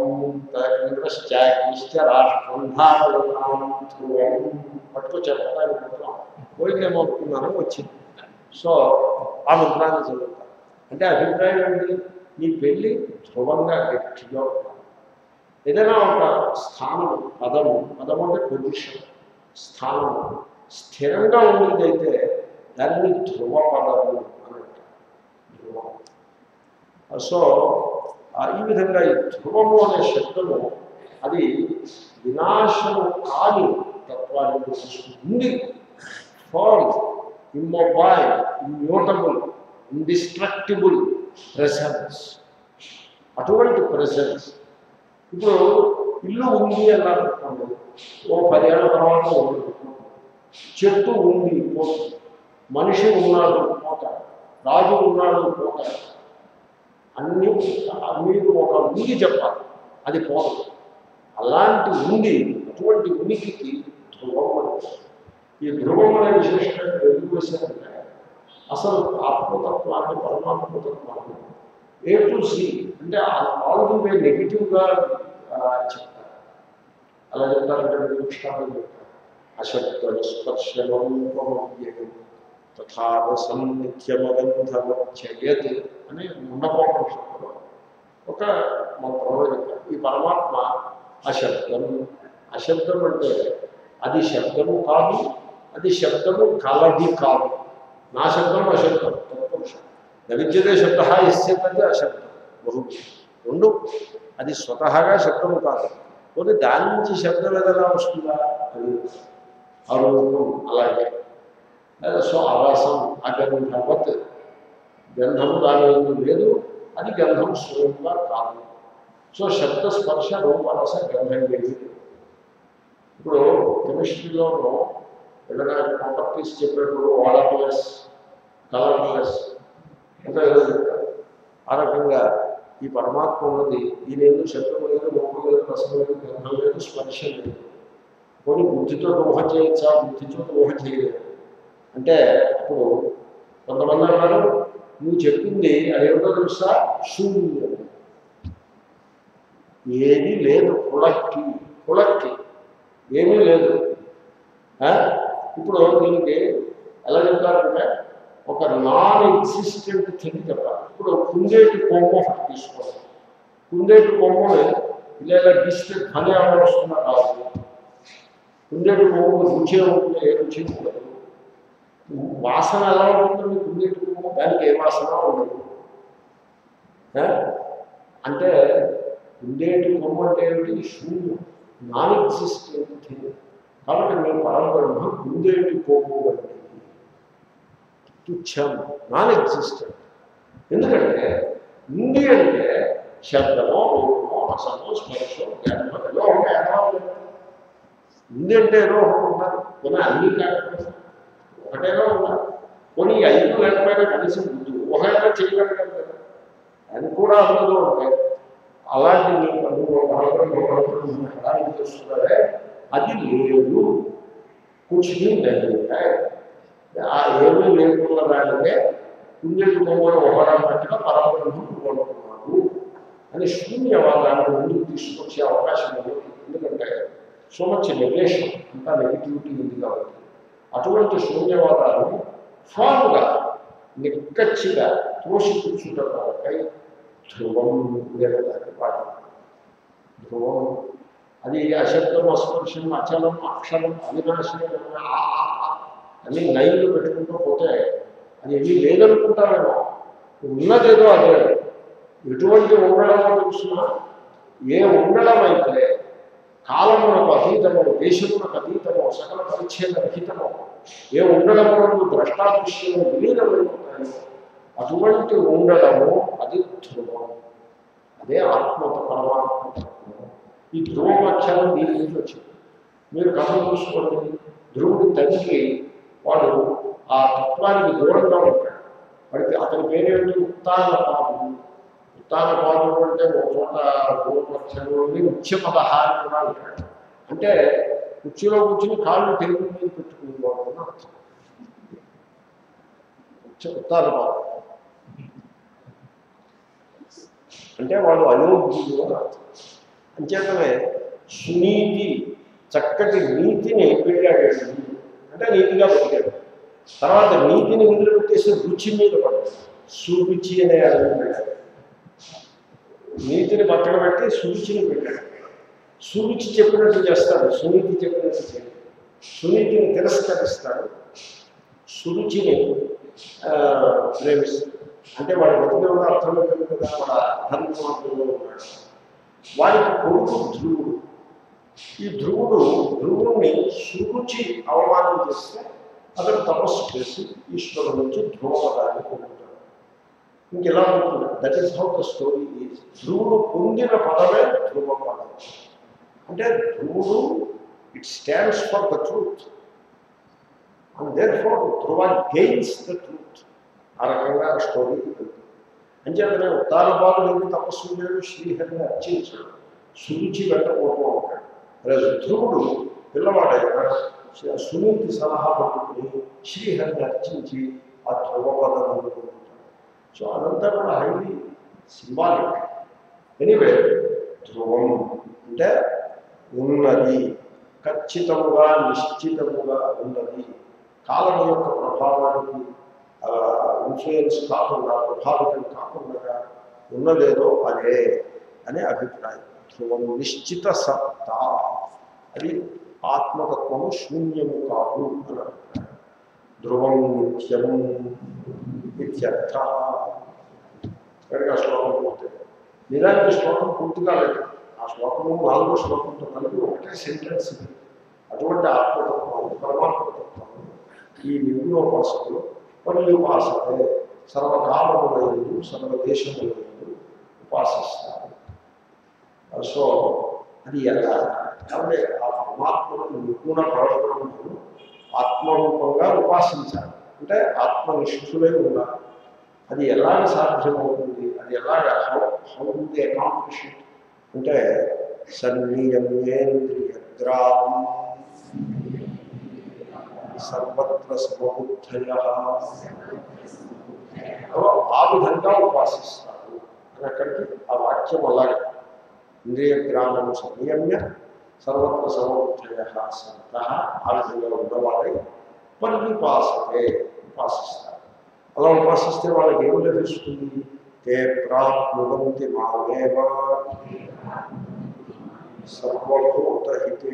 Speaker 1: తశ్చాకిశ్చ రాష్ట్రం ధారణ ధ్రువం పట్టుకొచ్చారు కదా ఈ మంత్రం పోయిందేమో అనుకున్నాను వచ్చింది సో ఆ మంత్రాన్ని చదువుతారు అంటే అభిప్రాయం ఏంటి నీ పెళ్ళి ధ్రువంగా గట్టిగా ఉండాలి ఏదైనా ఒక స్థానం పదము పదము అంటే పొజిషన్ స్థానము స్థిరంగా ఉండేదైతే దాన్ని ధ్రువ పదము అని అంటారు ధ్రువం సో ఆ ఈ విధంగా ఈ ధ్రువము అనే శబ్దము అది వినాశము కాని తత్వాన్ని ఉంది fall immobile immutable indestructible presence అటువంటి ప్రెసెన్స్ ఇప్పుడు ఇల్లు ఉంది అన్నారు అనుకోండి ఓ పదేళ్ల తర్వాత ఉండదు చెట్టు ఉంది పోతుంది మనిషి ఉన్నాడు పోతాడు రాజు ఉన్నాడు పోతాడు అన్ని మీరు ఒక ఉంది చెప్పాలి అది పోదు అలాంటి ఉంది అటువంటి ఉనికికి ధ్రువం అని ఈ ధ్రువం అనే విశేషంగా ఎందుకు వేశారంటే అసలు ఆత్మతత్వాన్ని పరమాత్మతత్వాన్ని ఏ టు సి అంటే ఆల్ ది వే నెగిటివ్గా చెప్తారు అలా చెప్తారంటే మీరు దృష్టాంతం చెప్తారు అశబ్ద స్పర్శనం తథారసం నిత్యమగంధవచ్చయత్ అని ముండపోపనిషత్తులో ఒక మంత్రంలో చెప్పారు ఈ పరమాత్మ అశబ్దం అశబ్దం అంటే అది శబ్దము కాదు అది శబ్దము కలది కాదు నా శబ్దం అశబ్దం తత్పురుషం నవిద్యతే శబ్ద ఇస్యతే అశబ్దం బహు రెండు అది స్వతహాగా శబ్దము కాదు కొన్ని దాని నుంచి శబ్దం ఏదైనా వస్తుందా అది అరూపం అలాగే సో అరసం అగంధవత్ గంధము దాని ఎందు లేదు అది గంధం స్వయంగా కాదు సో శబ్ద స్పర్శ రూపరస గంధం లేదు ఇప్పుడు కెమిస్ట్రీలోనూ ఏదైనా ప్రాపర్టీస్ చెప్పేటప్పుడు వాటర్లెస్ కలర్లెస్ ఇంకా ఏదో చెప్తారు ఆ రకంగా ఈ పరమాత్మ ఉన్నది ఈ లేదు శబ్దం లేదు రూపం లేదు రసం లేదు గంధం లేదు స్పర్శ లేదు కొన్ని బుద్ధితో ఊహ చేయొచ్చా బుద్ధితో ఊహ చేయలేదు అంటే అప్పుడు కొంతమంది అన్నారు నువ్వు చెప్పింది అదేమిటో తెలుసా శూన్యం ఏది లేదు కుళక్కి కుళక్కి ఏమీ లేదు ఆ? ఇప్పుడు దీనికి ఎలా చెప్తారంటే ఒక నాన్ ఎగ్జిస్టెంట్ థింగ్ చెప్పాలి ఇప్పుడు కుందేటి కొమ్మ ఒకటి తీసుకోవాలి కుందేటి కొమ్మని ఇలా ఇలా గీస్తే ధ్వని ఏమైనా వస్తున్నా రాదు కుందేటి కొమ్మ రుచి ఉంటుంది ఏ రుచి ఉండదు వాసన ఎలా ఉంటుందండి కుందేటి కొమ్మ దానికి ఏ వాసన ఉండదు ఆ? అంటే కుందేటి కొమ్మ అంటే ఏమిటి శూన్యం నాన్ ఎగ్జిస్టెంట్ థింగ్ కాబట్టి మీ పరబ్రహ్మ కుందేటి కొమ్ము వంటిది తుచ్చం నాన్ ఎగ్జిస్టెంట్ ఎందుకంటే ఉంది అంటే శబ్దమో రూపమో రసమో స్పర్శో జ్ఞానమో ఏదో ఒక ఏదో ఉంది అంటే ఏదో ఒకటి ఉన్నారు కొన్ని అన్ని కాకపోతే ఒకటేదో ఉన్నారు కొన్ని ఐదు లేకపోయినా కనీసం ముందు ఒకటైనా చేయగలిగారు కదా అది కూడా అందులో ఉంటాయి అలాంటి నీకు అనుభవం హడాన్ని చేస్తున్నారే అది లేదు కూర్చుని లేదు ఆ ఏమీ లేకుండా దానికే పుణ్యకు కొమ్మను ఒకడన్నట్టుగా పరబ్రహ్మం కోరుకున్నాడు అని శూన్యవాదాన్ని ముందుకు తీసుకొచ్చే అవకాశం ఉంది ఎందుకంటే సో మచ్ నెగేషన్ అంతా నెగిటివిటీ ఉంది కాబట్టి అటువంటి శూన్యవాదాన్ని ఫామ్గా నిక్కచ్చిగా తోసి కూర్చుంటే ధ్రువం లేకపోతే పాట ధ్రువం అది అశబ్దం అస్పర్శం అచలం అక్షరం అవినాశనం అని నైలు పెట్టుకుంటూ పోతే అది ఏమీ లేదనుకుంటారేమో ఉన్నదేదో అదే ఎటువంటి ఉండడమో తెలుసిన ఏ ఉండడం అయితే కాలమునకు అతీతము దేశమునకు అతీతము సకల పరిచ్ఛేద రహితము ఏ ఉండడమునందు ద్రష్టాదృశ్యము విలీనమైపోతాయో అటువంటి ఉండడము అది ధ్రువం అదే ఆత్మత పరమాత్మ తత్వము. ఈ ధ్రువమక్షరం దీని నుంచి వచ్చింది మీరు కథ చూసుకోండి ధ్రువుడి తండ్రి వాడు ఆ తత్వానికి దూరంగా ఉంటాడు వాడికి అతని పేరేంటి ఉత్తాన పాదు ఉత్తాన పాదు అంటే ఒక చోట ధ్రువమక్షరంలోని ముఖ్యపద అని కూడా ఉంటాడు అంటే కుర్చీలో కూర్చుని కాళ్ళు తెలుగు మీద పెట్టుకునేవాడు అని అర్థం ఉచ్చ- ఉత్తాన పాదు అంటే వాడు అయోగ్యుడు అని అర్థం అంచేతనే సునీతి చక్కటి నీతిని పెళ్ళాడు అంటే నీతిగా బతికాడు తర్వాత నీతిని వదిలిపెట్టేసి రుచి మీద పడ్డాడు సురుచి అనే అర్థం పెట్టాడు నీతిని పక్కన పెట్టి సురుచిని పెట్టాడు సురుచి చెప్పినట్టు చేస్తాడు సునీతి చెప్పినట్టు చేయడు సునీతిని తిరస్కరిస్తాడు సురుచిని ఆ, ప్రేమిస్తాడు అంటే వాడు బతికే అర్థం లేదు కదా వాడు అధర్మమార్గంలో ఉన్నాడు వారికి కొడుకు ధ్రువుడు ఈ ధ్రువుడు ధ్రువుడిని సురుచి అవమానం చేస్తే అతను తపస్సు చేసి ఈశ్వరుడు నుంచి ధ్రువపదాన్ని పొందుతాడు ఇంకెలా ఉంటుంది that is how the story is ధ్రువుడు పొందిన పదమే ధ్రువ పదం అంటే ధ్రువుడు it stands for the truth and therefore Dhruva gains the truth ఆ రకంగా స్టోరీ వెళ్తుంది అంచేతనే ఉత్తానపాలు ఎన్ని తపస్సు లేడు శ్రీహరిని అర్చించాడు సురుచి వెంటపోతూ ఉంటాడు రేపు ధ్రువుడు పిల్లవాడైనా సునీతి సలహా పట్టుకుని శ్రీహరిని అర్చించి ఆ ధ్రువపదం పొందుతాడు సో అదంతా కూడా హైలీ సింబాలిక్ ఎనీవే ధ్రువం అంటే ఉన్నది ఖచ్చితముగా నిశ్చితముగా ఉన్నది కాలం యొక్క ప్రభావానికి ఇన్ఫ్లుయెన్స్ కాకుండా ప్రభావితం కాకుండా ఉన్నదేదో అదే అనే అభిప్రాయం ధ్రువం నిశ్చిత సత్తా అది ఆత్మతత్వము శూన్యము కాదు అని అభిప్రాయం ధ్రువం నిత్యము ఇత్యర్థ ఇక్కడికి ఆ శ్లోకం పూర్తి నిజానికి శ్లోకం పూర్తిగా లేదు ఆ శ్లోకము నాలుగో శ్లోకంతో కలిపి ఒకటే సెంటెన్స్ ఇది అటువంటి ఆత్మతత్వం పరమాత్మతత్వం ఈ నిర్గుణోపాసనలో పర్యుపాసతే సర్వకాలములందు సర్వదేశములందు ఉపాసిస్తారు సో అది ఎలా కాబట్టి ఆ పరమాత్మను నిర్గుణ పరబ్రహ్మను ఆత్మరూపంగా ఉపాసించాలి అంటే ఆత్మనిష్ఠులై ఉండాలి అది ఎలాగ సాధ్యమవుతుంది అది ఎలాగ హౌ హౌ ది అకాంప్లిష్ అంటే సన్నియమేంద్రియగ్రామం సర్వత్ర సమబుద్ధయ ఆ విధంగా ఉపాసిస్తారు అని అక్కడికి ఆ వాక్యం అలాగే ఇంద్రియ గ్రామం సంయమ్య సర్వత్ర సమబుద్ధయ సంత ఆ విధంగా ఉన్నవారై పర్యుపాసతే ఉపాసిస్తారు అలా ఉపాసిస్తే వాళ్ళకి ఏమి లభిస్తుంది తే ప్రాప్నువంతి మామేవ సర్వభూతహితే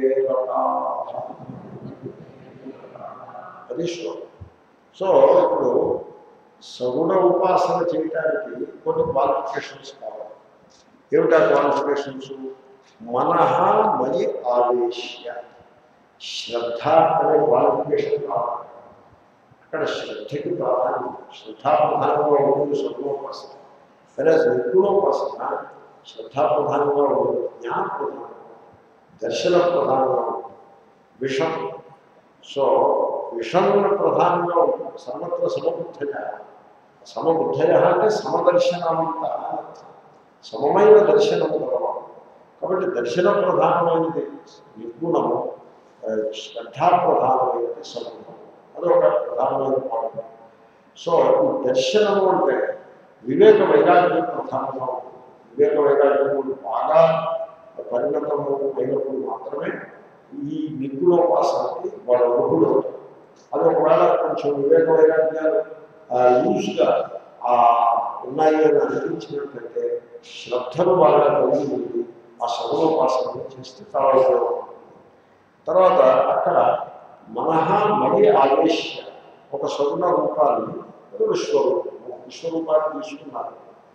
Speaker 1: అది శ్లోకం సో ఇప్పుడు సగుణ ఉపాసన చేయడానికి కొన్ని క్వాలిఫికేషన్స్ కావాలి ఏమిటా క్వాలిఫికేషన్స్ మనహ మయి ఆవేశ్య శ్రద్ధ అనే క్వాలిఫికేషన్ కావాలి అక్కడ శ్రద్ధకి ప్రాధాన్యం శ్రద్ధా ప్రధానంగా ఉంటుంది సగుణోపాసన సరే నిర్గుణోపాసన శ్రద్ధా ప్రధానంగా ఉంటుంది జ్ఞాన ప్రధానంగా దర్శన ప్రధానంగా ఉంటుంది విషం సో విషమున ప్రధానంగా ఉంటుంది సర్వత్ర సమబుద్ధయ సమబుద్ధయ అంటే సమదర్శనమంత సమమైన దర్శనము గలవాడు కాబట్టి దర్శన ప్రధానమైనది నిర్గుణము ఆ, శ్రద్ధా ప్రధానమైనది సగుణము అదొక ప్రధానమైన పాయింట్ సో ఈ దర్శనము అంటే వివేక వైరాగ్యం ప్రధానంగా ఉంటుంది వివేక వైరాగ్యములు బాగా పరిణతము అయినప్పుడు మాత్రమే ఈ నిర్గుణోపాసనకి వాడు అర్హుడు అవుతాడు అది ఒకవేళ కొంచెం వివేక వైరాగ్యాలు లూజ్గా ఉన్నాయి అని అనిపించినట్లయితే శ్రద్ధను బాగా కలిగి ఉంది ఆ సగుణోపాసన చేస్తే చాలా ఉపయోగం తర్వాత అక్కడ మనహ మయి ఆవేశ ఒక సగుణ రూపాన్ని ఒక విశ్వరూపం విశ్వరూపాన్ని తీసుకున్నారు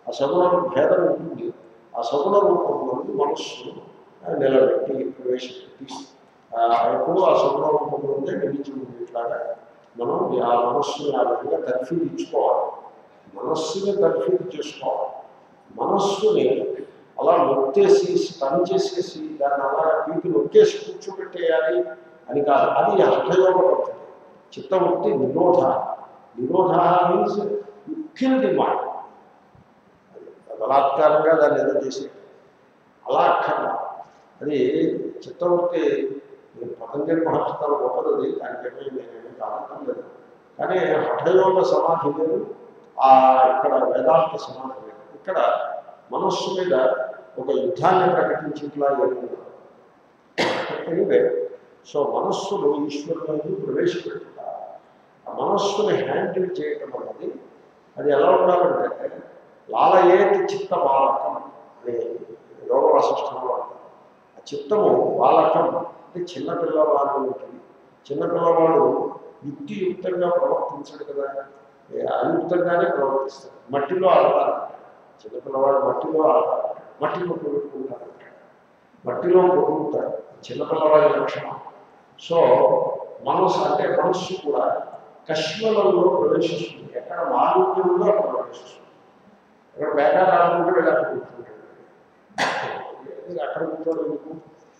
Speaker 1: ఆ సగుణ భేదం ఉంటుంది ఆ సగుణ రూపంలో మనస్సు నిలబెట్టి ప్రవేశపెట్టి ఆ, ఎప్పుడు ఆ సగుణ రూపంలోనే నిలిచి ఉండేట్లాగా మనం ఆ మనస్సుని ఆ విధంగా తర్ఫీదు ఇచ్చుకోవాలి మనస్సుని తర్ఫీదు చేసుకోవాలి మనస్సుని అలా నొక్కేసి పని చేసేసి దాన్ని అలా పీకి నొక్కేసి కూర్చోబెట్టేయాలి అని కాదు అది హఠయోగ పద్ధతి చిత్తవృత్తి నిరోధ నిరోధ మీన్స్ కిల్ ది మైండ్ బలాత్కారంగా దాన్ని ఏదో చేసి అలా అక్కర్లా అది చిత్తవృత్తి నేను పతంజలి మహర్షి తన గొప్పది దానికేమీ నేనేమీ కాదటం లేదు కానీ హఠయోగ సమాధి లేదు ఆ ఇక్కడ వేదాంత సమాధి లేదు ఇక్కడ మనస్సు మీద ఒక యుద్ధాన్ని ప్రకటించేట్లా ఎనివే సో మనస్సును ఈశ్వరుని ప్రవేశపెట్టుతారు ఆ మనస్సుని హ్యాండిల్ చేయటం అన్నది అది ఎలా ఉండాలంటే లాలయేతి చిత్త బాలకం అనే యోగ వాసిష్టంలో అంటారు ఆ చిత్తము బాలకం అంటే చిన్నపిల్లవాడు ఉంటుంది చిన్నపిల్లవాడు యుక్తియుక్తంగా ప్రవర్తించడు కదా ఏ అయుక్తంగానే ప్రవర్తిస్తాడు మట్టిలో ఆడతారు చిన్నపిల్లవాడు మట్టిలో ఆడతారు మట్టిలో కొనుక్కుంటారు మట్టిలో కొనుక్కుంటారు చిన్నపిల్లవాడి లక్షణం సో మనస్సు అంటే మనస్సు కూడా కష్మలలో ప్రవేశిస్తుంది ఎక్కడ మాలిన్యంలో అక్కడ ప్రవేశిస్తుంది ఎక్కడ బేకార్ ఆడుకుంటే వెళ్ళి అక్కడ కూర్చుంటాడు ఇది అక్కడ కూర్చోడు ఎందుకు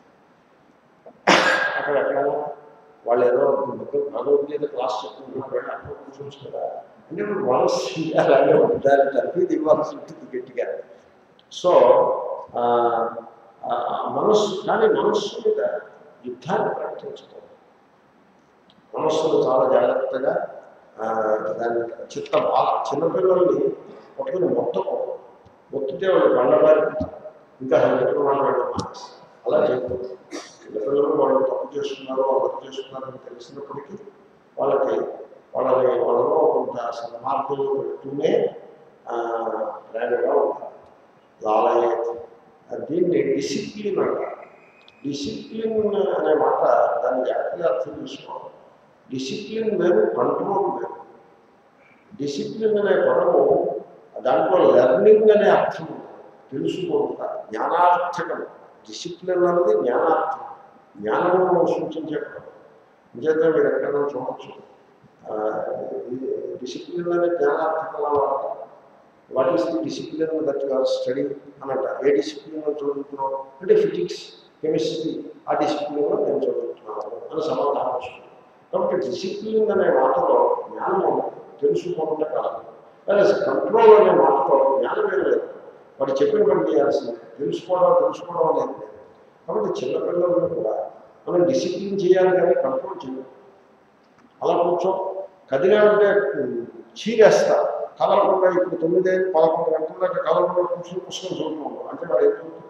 Speaker 1: అక్కడ ఎక్కడ వాళ్ళు ఏదో భగవద్గీత క్లాస్ చెప్తున్నారు వెళ్ళి అక్కడ కూర్చోవచ్చు కదా అంటే ఇప్పుడు మనస్సు అలాగే ఉంటారు తరఫీది ఇవ్వాల్సి ఉంటుంది గట్టిగా సో ఆ, ఆ, మనస్సు కానీ మనస్సు మీద యుద్ధాన్ని ప్రకటించుకోవాలి మనస్సును చాలా జాగ్రత్తగా ఆ, దాని చిత్త బాల చిన్నపిల్లల్ని పట్టుకుని మొత్తకూడదు మొత్తితే వాళ్ళు బండబారి ఇంకా ఎప్పుడు వాళ్ళు వెళ్ళడం మానేస్తారు అలా చేయకూడదు చిన్నపిల్లలు వాళ్ళు తప్పు చేస్తున్నారు అల్లరి చేస్తున్నారని తెలిసినప్పటికీ వాళ్ళకి వాళ్ళని వాళ్ళలో కొంత సన్మార్గంలో పెడుతూనే ఆ, ప్రేమగా ఉంటారు లాలయ్య దీన్ని డిసిప్లిన్ అంటారు డిసిప్లిన్ అనే మాట దాన్ని జాగ్రత్తగా అర్థం చేసుకోవాలి డిసిప్లిన్ వేరు కంట్రోల్ వేరు డిసిప్లిన్ అనే పదము దాంట్లో లెర్నింగ్ అనే అర్థం ఉంటుంది తెలుసుకోవట జ్ఞానార్థకం డిసిప్లిన్ అనేది జ్ఞానార్థం జ్ఞానము సూచించే పదం నిజంగా మీరు ఎక్కడైనా చూడవచ్చు డిసిప్లిన్ అనే జ్ఞానార్థకంగా వాడతారు what is the discipline that you are study అన్నట ఏ డిసిప్లిన్లో చదువుతున్నావు అంటే ఫిజిక్స్ కెమిస్ట్రీ ఆ డిసిప్లిన్లో నేను చదువుతున్నాను అని సమాధానం వస్తుంది కాబట్టి డిసిప్లిన్ అనే మాటలో జ్ఞానం తెలుసుకోకుండా కాదు కానీ కంట్రోల్ అనే మాటలో జ్ఞానం ఏం లేదు వాడు చెప్పిన పని చేయాల్సిందే తెలుసుకోవడం తెలుసుకోవడం అనేది లేదు కాబట్టి చిన్నపిల్లలను కూడా మనం డిసిప్లిన్ చేయాలి కానీ కంట్రోల్ చేయాలి అలా కూర్చో కదిగా ఉంటే చీరేస్తా కదలకుండా ఇప్పుడు తొమ్మిది పదకొండు గంటల దాకా కదలకుండా కూర్చుని పుస్తకం చదువుతున్నాం అంటే వాడు ఏం చదువుతాడు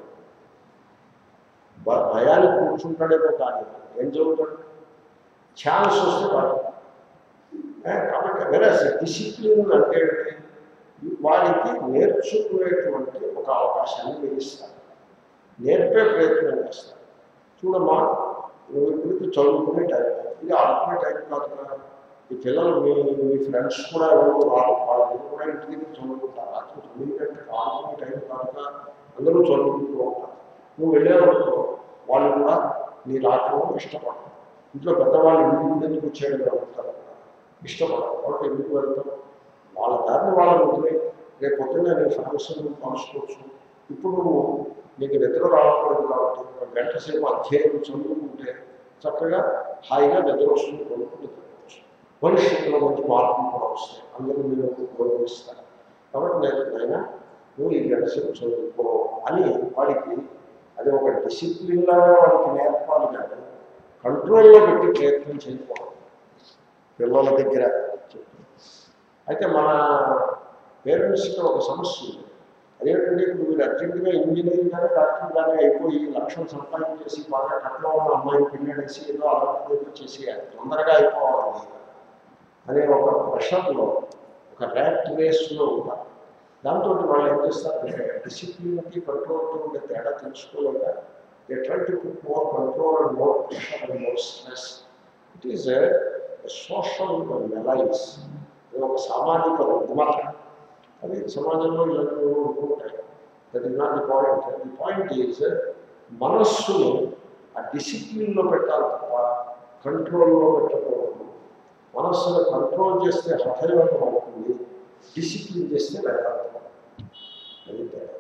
Speaker 1: భ- భయానికి కూర్చుంటాడేమో కానీ ఏం చదువుతాడు ఛాన్స్ వస్తే వాడు ఏ, కాబట్టి వేరే డిసిప్లిన్ అంటే ఏంటి? వాడికి నేర్చుకునేటువంటి ఒక అవకాశాన్ని మీరు ఇస్తారు నేర్పే ప్రయత్నం చేస్తారు చూడమ్మా నువ్వు ఇప్పుడు చదువుకునే టైం ఇది ఆడుకునే టైం కాదు కదా ఈ పిల్లలు మీ మీ ఫ్రెండ్స్ కూడా ఎవరు రాదు వాళ్ళ దగ్గర కూడా ఇంటి దగ్గర చదువుకుంటారు రాత్రి తొమ్మిది గంటలకు ఆడుకునే టైం కాదు కదా అందరూ చదువుకుంటూ ఉంటారు నువ్వు వెళ్ళేవరకు వాళ్ళు కూడా నీ రాకను ఇష్టపడరు ఇంట్లో పెద్దవాళ్ళు ఇంటి ఎందుకు వచ్చేయడం ఉంటారు ఇష్టపడరు కాబట్టి ఎందుకు వెళ్తారు వాళ్ళ దారిని వాళ్ళని వదిలే రేపు పొద్దున్న నీ ఫ్రెండ్స్ నువ్వు కలుసుకోవచ్చు ఇప్పుడు నువ్వు నీకు నిద్ర రావట్లేదు కాబట్టి ఒక గంట సేపు అధ్యయనం చదువుకుంటే చక్కగా హాయిగా నిద్ర వస్తుంది కొనుక్కుని నిద్రపోవచ్చు భవిష్యత్తులో మంచి మార్పులు కూడా వస్తాయి అందరూ మీరు గౌరవిస్తారు కాబట్టి నేను నాయన నువ్వు ఈ గంట సేపు చదువుకో అని వాడికి అది ఒక డిసిప్లిన్ లాగా వాడికి నేర్పాలి కానీ కంట్రోల్లో పెట్టి ప్రయత్నం చేయకూడదు పిల్లల దగ్గర అయితే మన పేరెంట్స్కి ఒక సమస్య ఉంది అదేంటంటే ఇప్పుడు మీరు అర్జెంటుగా ఇంజనీరింగ్ కానీ డాక్టర్ కానీ అయిపోయి లక్షలు సంపాదించేసి బాగా కట్నం ఉన్న అమ్మాయిని పెళ్ళేసి ఏదో అలాంటిది ఏదో చేసేయాలి తొందరగా అయిపోవాలి అనే ఒక ప్రెషర్లో ఒక ర్యాట్ రేస్లో ఉంటారు దాంతో వాళ్ళు ఏం చేస్తారు డిసిప్లిన్కి కంట్రోల్తో ఉండే తేడా తెలుసుకోలేక they try to put more control and more pressure and more stress it is social malaise ఇది ఒక సామాజిక రుగ్మత అది సమాజంలో ఇలాంటివి ఉంటూ ఉంటాయి that is not the point the point is మనస్సును ఆ డిసిప్లిన్లో పెట్టాలి తప్ప కంట్రోల్లో పెట్టకూడదు మనస్సును కంట్రోల్ చేస్తే హఠయోగం అవుతుంది డిసిప్లిన్ చేస్తే వేదాంతం అది తేడా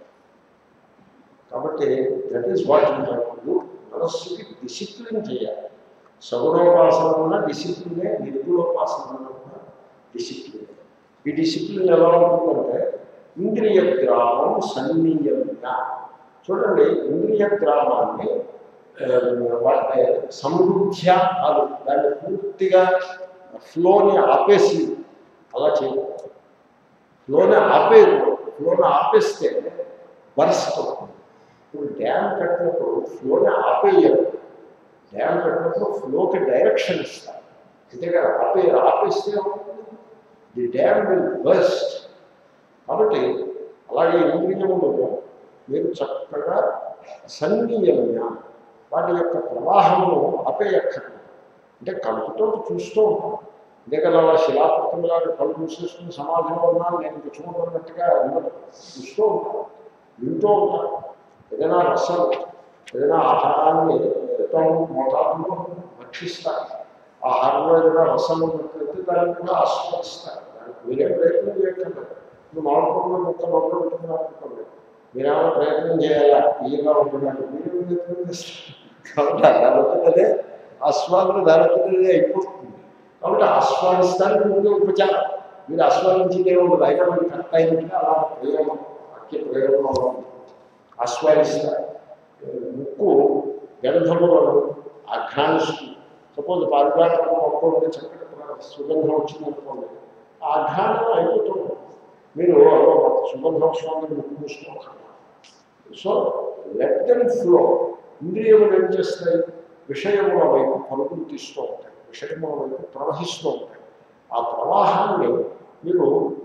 Speaker 1: కాబట్టి దట్ ఈస్ వాట్ యూ మనస్సుకి డిసిప్లిన్ చేయాలి సగుణోపాసన ఉన్న డిసిప్లినే నిర్గుణోపాసన ఉన్న డిసిప్లిన్ ఈ డిసిప్లిన్ ఎలా ఉంటుందంటే ఇంద్రియ గ్రామం సన్నియంగా చూడండి ఇంద్రియ గ్రామాన్ని ఆ, వాటిని సమృద్ధ్య కాదు దాన్ని పూర్తిగా ఫ్లోని ఆపేసి అలా చేయకూడదు ఫ్లోని ఆపేయకూడదు ఫ్లోని ఆపేస్తే బర్స్ట్ అవుతుంది ఇప్పుడు డ్యామ్ కట్టినప్పుడు ఫ్లోని ఆపేయరు డ్యామ్ కట్టినప్పుడు ఫ్లోకి డైరెక్షన్ ఇస్తారు అంతేకాదు ఆపే ఆపేస్తే ఏమవుతుంది ది డ్యామ్ విల్ బర్స్ట్ కాబట్టి అలాగే ఇంద్రియములను మీరు చక్కగా సన్నియంగా వాటి యొక్క ప్రవాహమును ఆపేయక్కర్లేదు అంటే కంటితో చూస్తూ ఉంటాం అంతేకాదు అలా శిలాప్రతిమలాగా కళ్ళు మూసేసుకుని సమాధిలో ఉన్నాను నేను ఇంక చూడన్నట్టుగా ఉండదు చూస్తూ ఉంటాను వింటూ ఉంటాను ఏదైనా రసం ఏదైనా ఆహారాన్ని తాము మోతాదులో భక్షిస్తారు ఆహారంలో ఏదైనా రసం ఉన్నట్లయితే దాన్ని కూడా ఆస్వాదిస్తారు దానికి మీరే ప్రయత్నం చేయట్లేదు ఇప్పుడు మామిడిపండు మొక్క మొక్కలు పెట్టుకున్నారు అనుకోండి మీరేమైనా ప్రయత్నం చేయాలా ఈగా ఉంటున్నారు మీరు ప్రయత్నం చేస్తారు కాబట్టి దాని అదే ఆస్వాదన దాని అయిపోతుంది కాబట్టి ఆస్వాదిస్తానికి ముందు ఉపచారం మీరు ఆస్వాదించేదే ఉండదు అయినా మీరు కరెక్ట్ అయినట్టుగా అలా ప్రయోగం వాక్య ప్రయోగం అలా ఉంటుంది. ఆస్వాదిస్తారు ముక్కు గంధములను ఆఘ్రానిస్తుంది సపోజ్ పారిజాతం మొక్క ఉంటే చక్కటి సుగంధం వచ్చిందనుకోండి ఆ ఆఘ్రానం అయిపోతుంది మీరు సుగంధం స్వామిని ముక్కు మూసుకోవాలి సో లెట్ దెన్ ఫ్లో ఇంద్రియములు ఏం చేస్తాయి విషయముల వైపు పరుగులు తీస్తూ ఉంటాయి విషయముల వైపు ప్రవహిస్తూ ఉంటాయి ఆ ప్రవాహాన్ని మీరు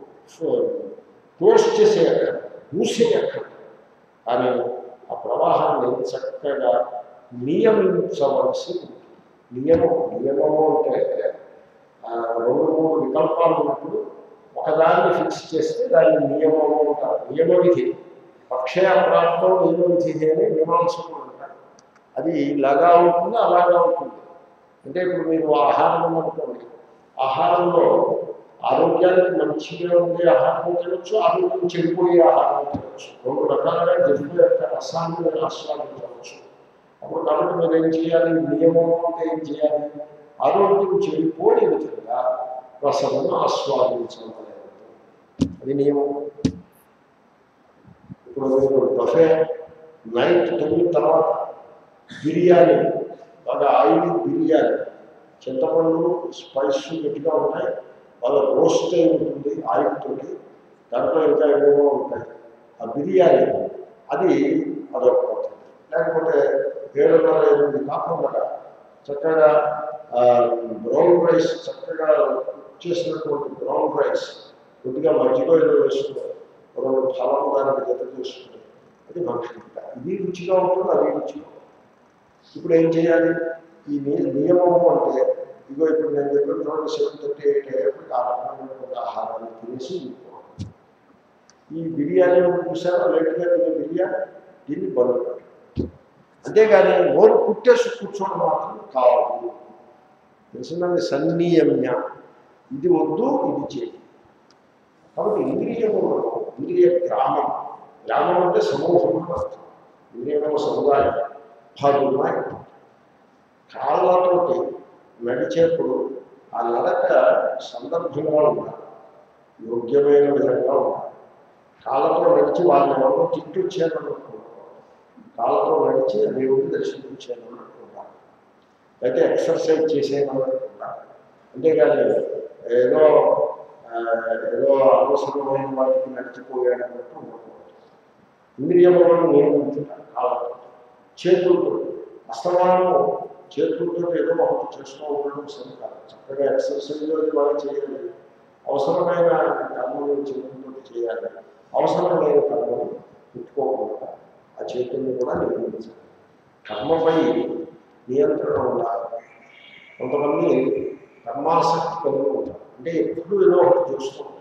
Speaker 1: క్లోజ్ చేసేయక్క మూసేయక్క కానీ ఆ ప్రవాహాన్ని చక్కగా నియమించవలసి ఉంటుంది నియమం నియమము అంటే ఆ, రెండు మూడు వికల్పాలు ఉన్నప్పుడు ఒకదాన్ని ఫిక్స్ చేస్తే దాన్ని నియమము అంటారు నియమ విధి పక్షయ ప్రాంతం నియమ విధి అని మీమాంసకులు అంటారు అది ఇలాగా ఉంటుంది అలాగా ఉంటుంది అంటే ఇప్పుడు మీరు ఆహారం అనుకోండి ఆహారంలో ఆరోగ్యానికి మంచిగా ఉండే ఆహారం తినొచ్చు ఆరోగ్యం చెడిపోయే ఆహారం తినొచ్చు రెండు రకాలుగా జంతువు యొక్క రసాన్ని మీరు ఆస్వాదించవచ్చు అప్పుడు కాబట్టి మీరు ఏం చేయాలి నియమం అంటే ఏం చేయాలి ఆరోగ్యం చెడిపోయే విధంగా రసమును ఆస్వాదించలేదు అది నియమం ఇప్పుడు మీరు బఫే నైట్ తొమ్మిది తర్వాత బిర్యానీ బాగా ఆయిల్ బిర్యానీ చింతపండు స్పైస్ గట్టిగా ఉంటాయి బాగా రోస్ట్ అయి ఉంటుంది ఆయిల్ తోటి దాంట్లో ఇంకా ఏమేమో ఉంటాయి ఆ బిర్యానీ అది అదొక పద్ధతి లేకపోతే ఏడున్నర ఎనిమిది కాకుండా చక్కగా బ్రౌన్ రైస్ చక్కగా చేసినటువంటి బ్రౌన్ రైస్ కొద్దిగా మజ్జిగ ఏదో వేసుకుని రెండు ఫలం దానికి జత చేసుకుని అది భక్షించుట ఇది రుచిగా ఉంటుంది అది రుచిగా ఉంటుంది ఇప్పుడు ఏం చేయాలి ఈ ని- నియమము అంటే ఇగో ఇప్పుడు నేను చెప్పిన చూడండి సెవెన్ థర్టీ ఎయిట్ అయ్యేప్పటికి ఆహారమైనటువంటి ఆహారాన్ని తినేసి ఉండిపోవాలి ఈ బిర్యానీ చూసారా లేట్గా తినే బిర్యానీ దీన్ని బంద్ పెట్టాలి అంతేగాని నోరు కుట్టేసి కూర్చోవడం మాత్రం కావాలి తెలిసిందండి సన్నియమ్య ఇది వద్దు ఇది చేయి కాబట్టి ఇంద్రియములు ఇంద్రియ గ్రామం గ్రామం అంటే సమూహం అని అర్థం ఇంద్రియముల సముదాయం పది ఉన్నాయి కాళ్ళతోటి నడిచేప్పుడు ఆ నడక సందర్భంగా ఉండాలి యోగ్యమైన విధంగా ఉండాలి కాళ్ళతో నడిచి వాళ్ళని ఎవరో తిట్టొచ్చారు అనుకుంటున్నారు కాళ్ళతో నడిచి దేవుడిని దర్శించాను అనుకుంటున్నారు అయితే ఎక్సర్సైజ్ చేసేయడం అనుకుంటున్నారు అంతేగాని ఏదో ఆ, ఏదో అవసరమైన వాటికి నడిచిపోయాడు అన్నట్టు ఉండకూడదు ఇంద్రియములను నియమించుతారు కాళ్ళతో చేతులతో అస్తమానం చేతులతో ఏదో ఒకటి చేస్తూ ఉండడం సరికాదు చక్కగా ఎక్సర్సైజ్ అది బాగా చేయాలి అవసరమైన కర్మలు చేతులతో చేయాలి అవసరం లేని కర్మలు పెట్టుకోకుండా ఆ చేతుల్ని కూడా నియమించాలి కర్మపై నియంత్రణ ఉండాలి కొంతమంది కర్మాసక్తి కలిగి ఉంటారు అంటే ఎప్పుడు ఏదో ఒకటి చూస్తూ ఉంటారు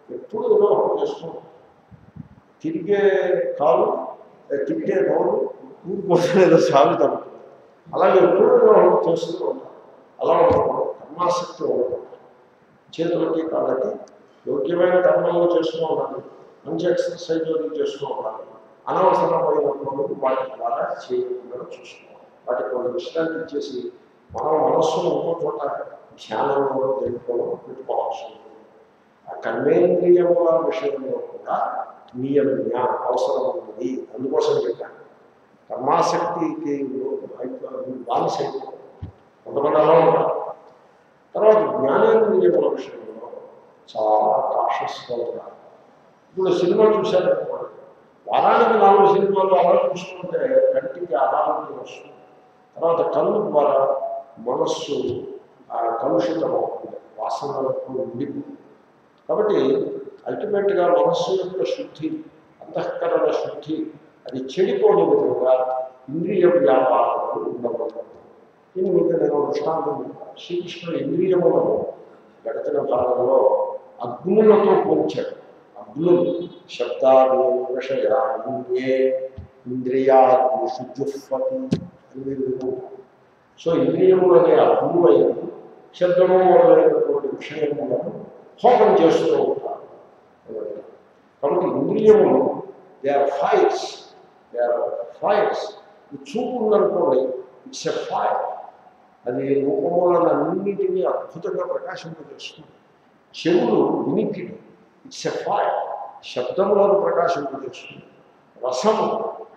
Speaker 1: ఎప్పుడు ఏదో ఒకటి చేస్తూ తిరిగే కాలు ఏ, తిట్టే నోరు ఊరికోసం ఏదో సాగుతాం అలాగే ఎప్పుడు ఏదో ఒకటి చేస్తూ ఉంటాం అలా ఉండకూడదు కర్మాసక్తి ఉండకూడదు చేతులకి కాళ్ళకి యోగ్యమైన కర్మలు చేస్తూ ఉండాలి మంచి ఎక్సర్సైజ్ అది చేస్తూ ఉండాలి అనవసరమైన పనులు వాటి ద్వారా చేయకుండా చూసుకోవాలి వాటికి కొంత విశ్రాంతి ఇచ్చేసి మనం మనస్సును ఇంకో చోట ధ్యానంలో దేంట్లో పెట్టుకోవాల్సి ఉంటుంది ఆ కర్మేంద్రియముల విషయంలో కూడా నియమ్య అవసరం ఉన్నది అందుకోసం చెప్పాను కర్మాసక్తికి బానిస కొంతమంది అలా ఉంటారు తర్వాత జ్ఞానేంద్రియముల విషయంలో చాలా కాషస్గా ఉంటారు ఇప్పుడు సినిమా చూశారనుకోండి వారానికి నాలుగు సినిమాలు అలా చూసుకుంటే కంటికి అనారోగ్యం వస్తుంది తర్వాత కళ్ళు ద్వారా మనస్సు ఆ, కలుషితం అవుతుంది వాసనలకు ఉండిపోతుంది కాబట్టి అల్టిమేట్గా మనస్సు యొక్క శుద్ధి అంతఃకరణ శుద్ధి అది చెడిపోని విధంగా ఇంద్రియ వ్యాపారాలు ఉండవచ్చు ఇది మీకు నేను దృష్టాంతం చెప్తాను. శ్రీకృష్ణుడు ఇంద్రియములను గడిచిన భాగంలో అగ్నులతో పోల్చాడు అగ్నులు శబ్దాలు విషయాన్యే ఇంద్రియాగ్నిషు జుహ్వతి అని మీరు వినుకుంటారు. సో ఇంద్రియములు అనే అగ్నులైన శబ్దము మొదలైనటువంటి విషయములను హోమం చేస్తూ ఉంటారు కాబట్టి ఇంద్రియములు they are fires they are fires ఈ చూపు ఉందనుకోండి ఇట్స్ ఎ ఫైర్ అది రూపములను అన్నిటినీ అద్భుతంగా ప్రకాశింపజేస్తుంది చెవులు వినికిడి ఇట్స్ ఎ ఫైర్ శబ్దములను ప్రకాశింపజేస్తుంది రసము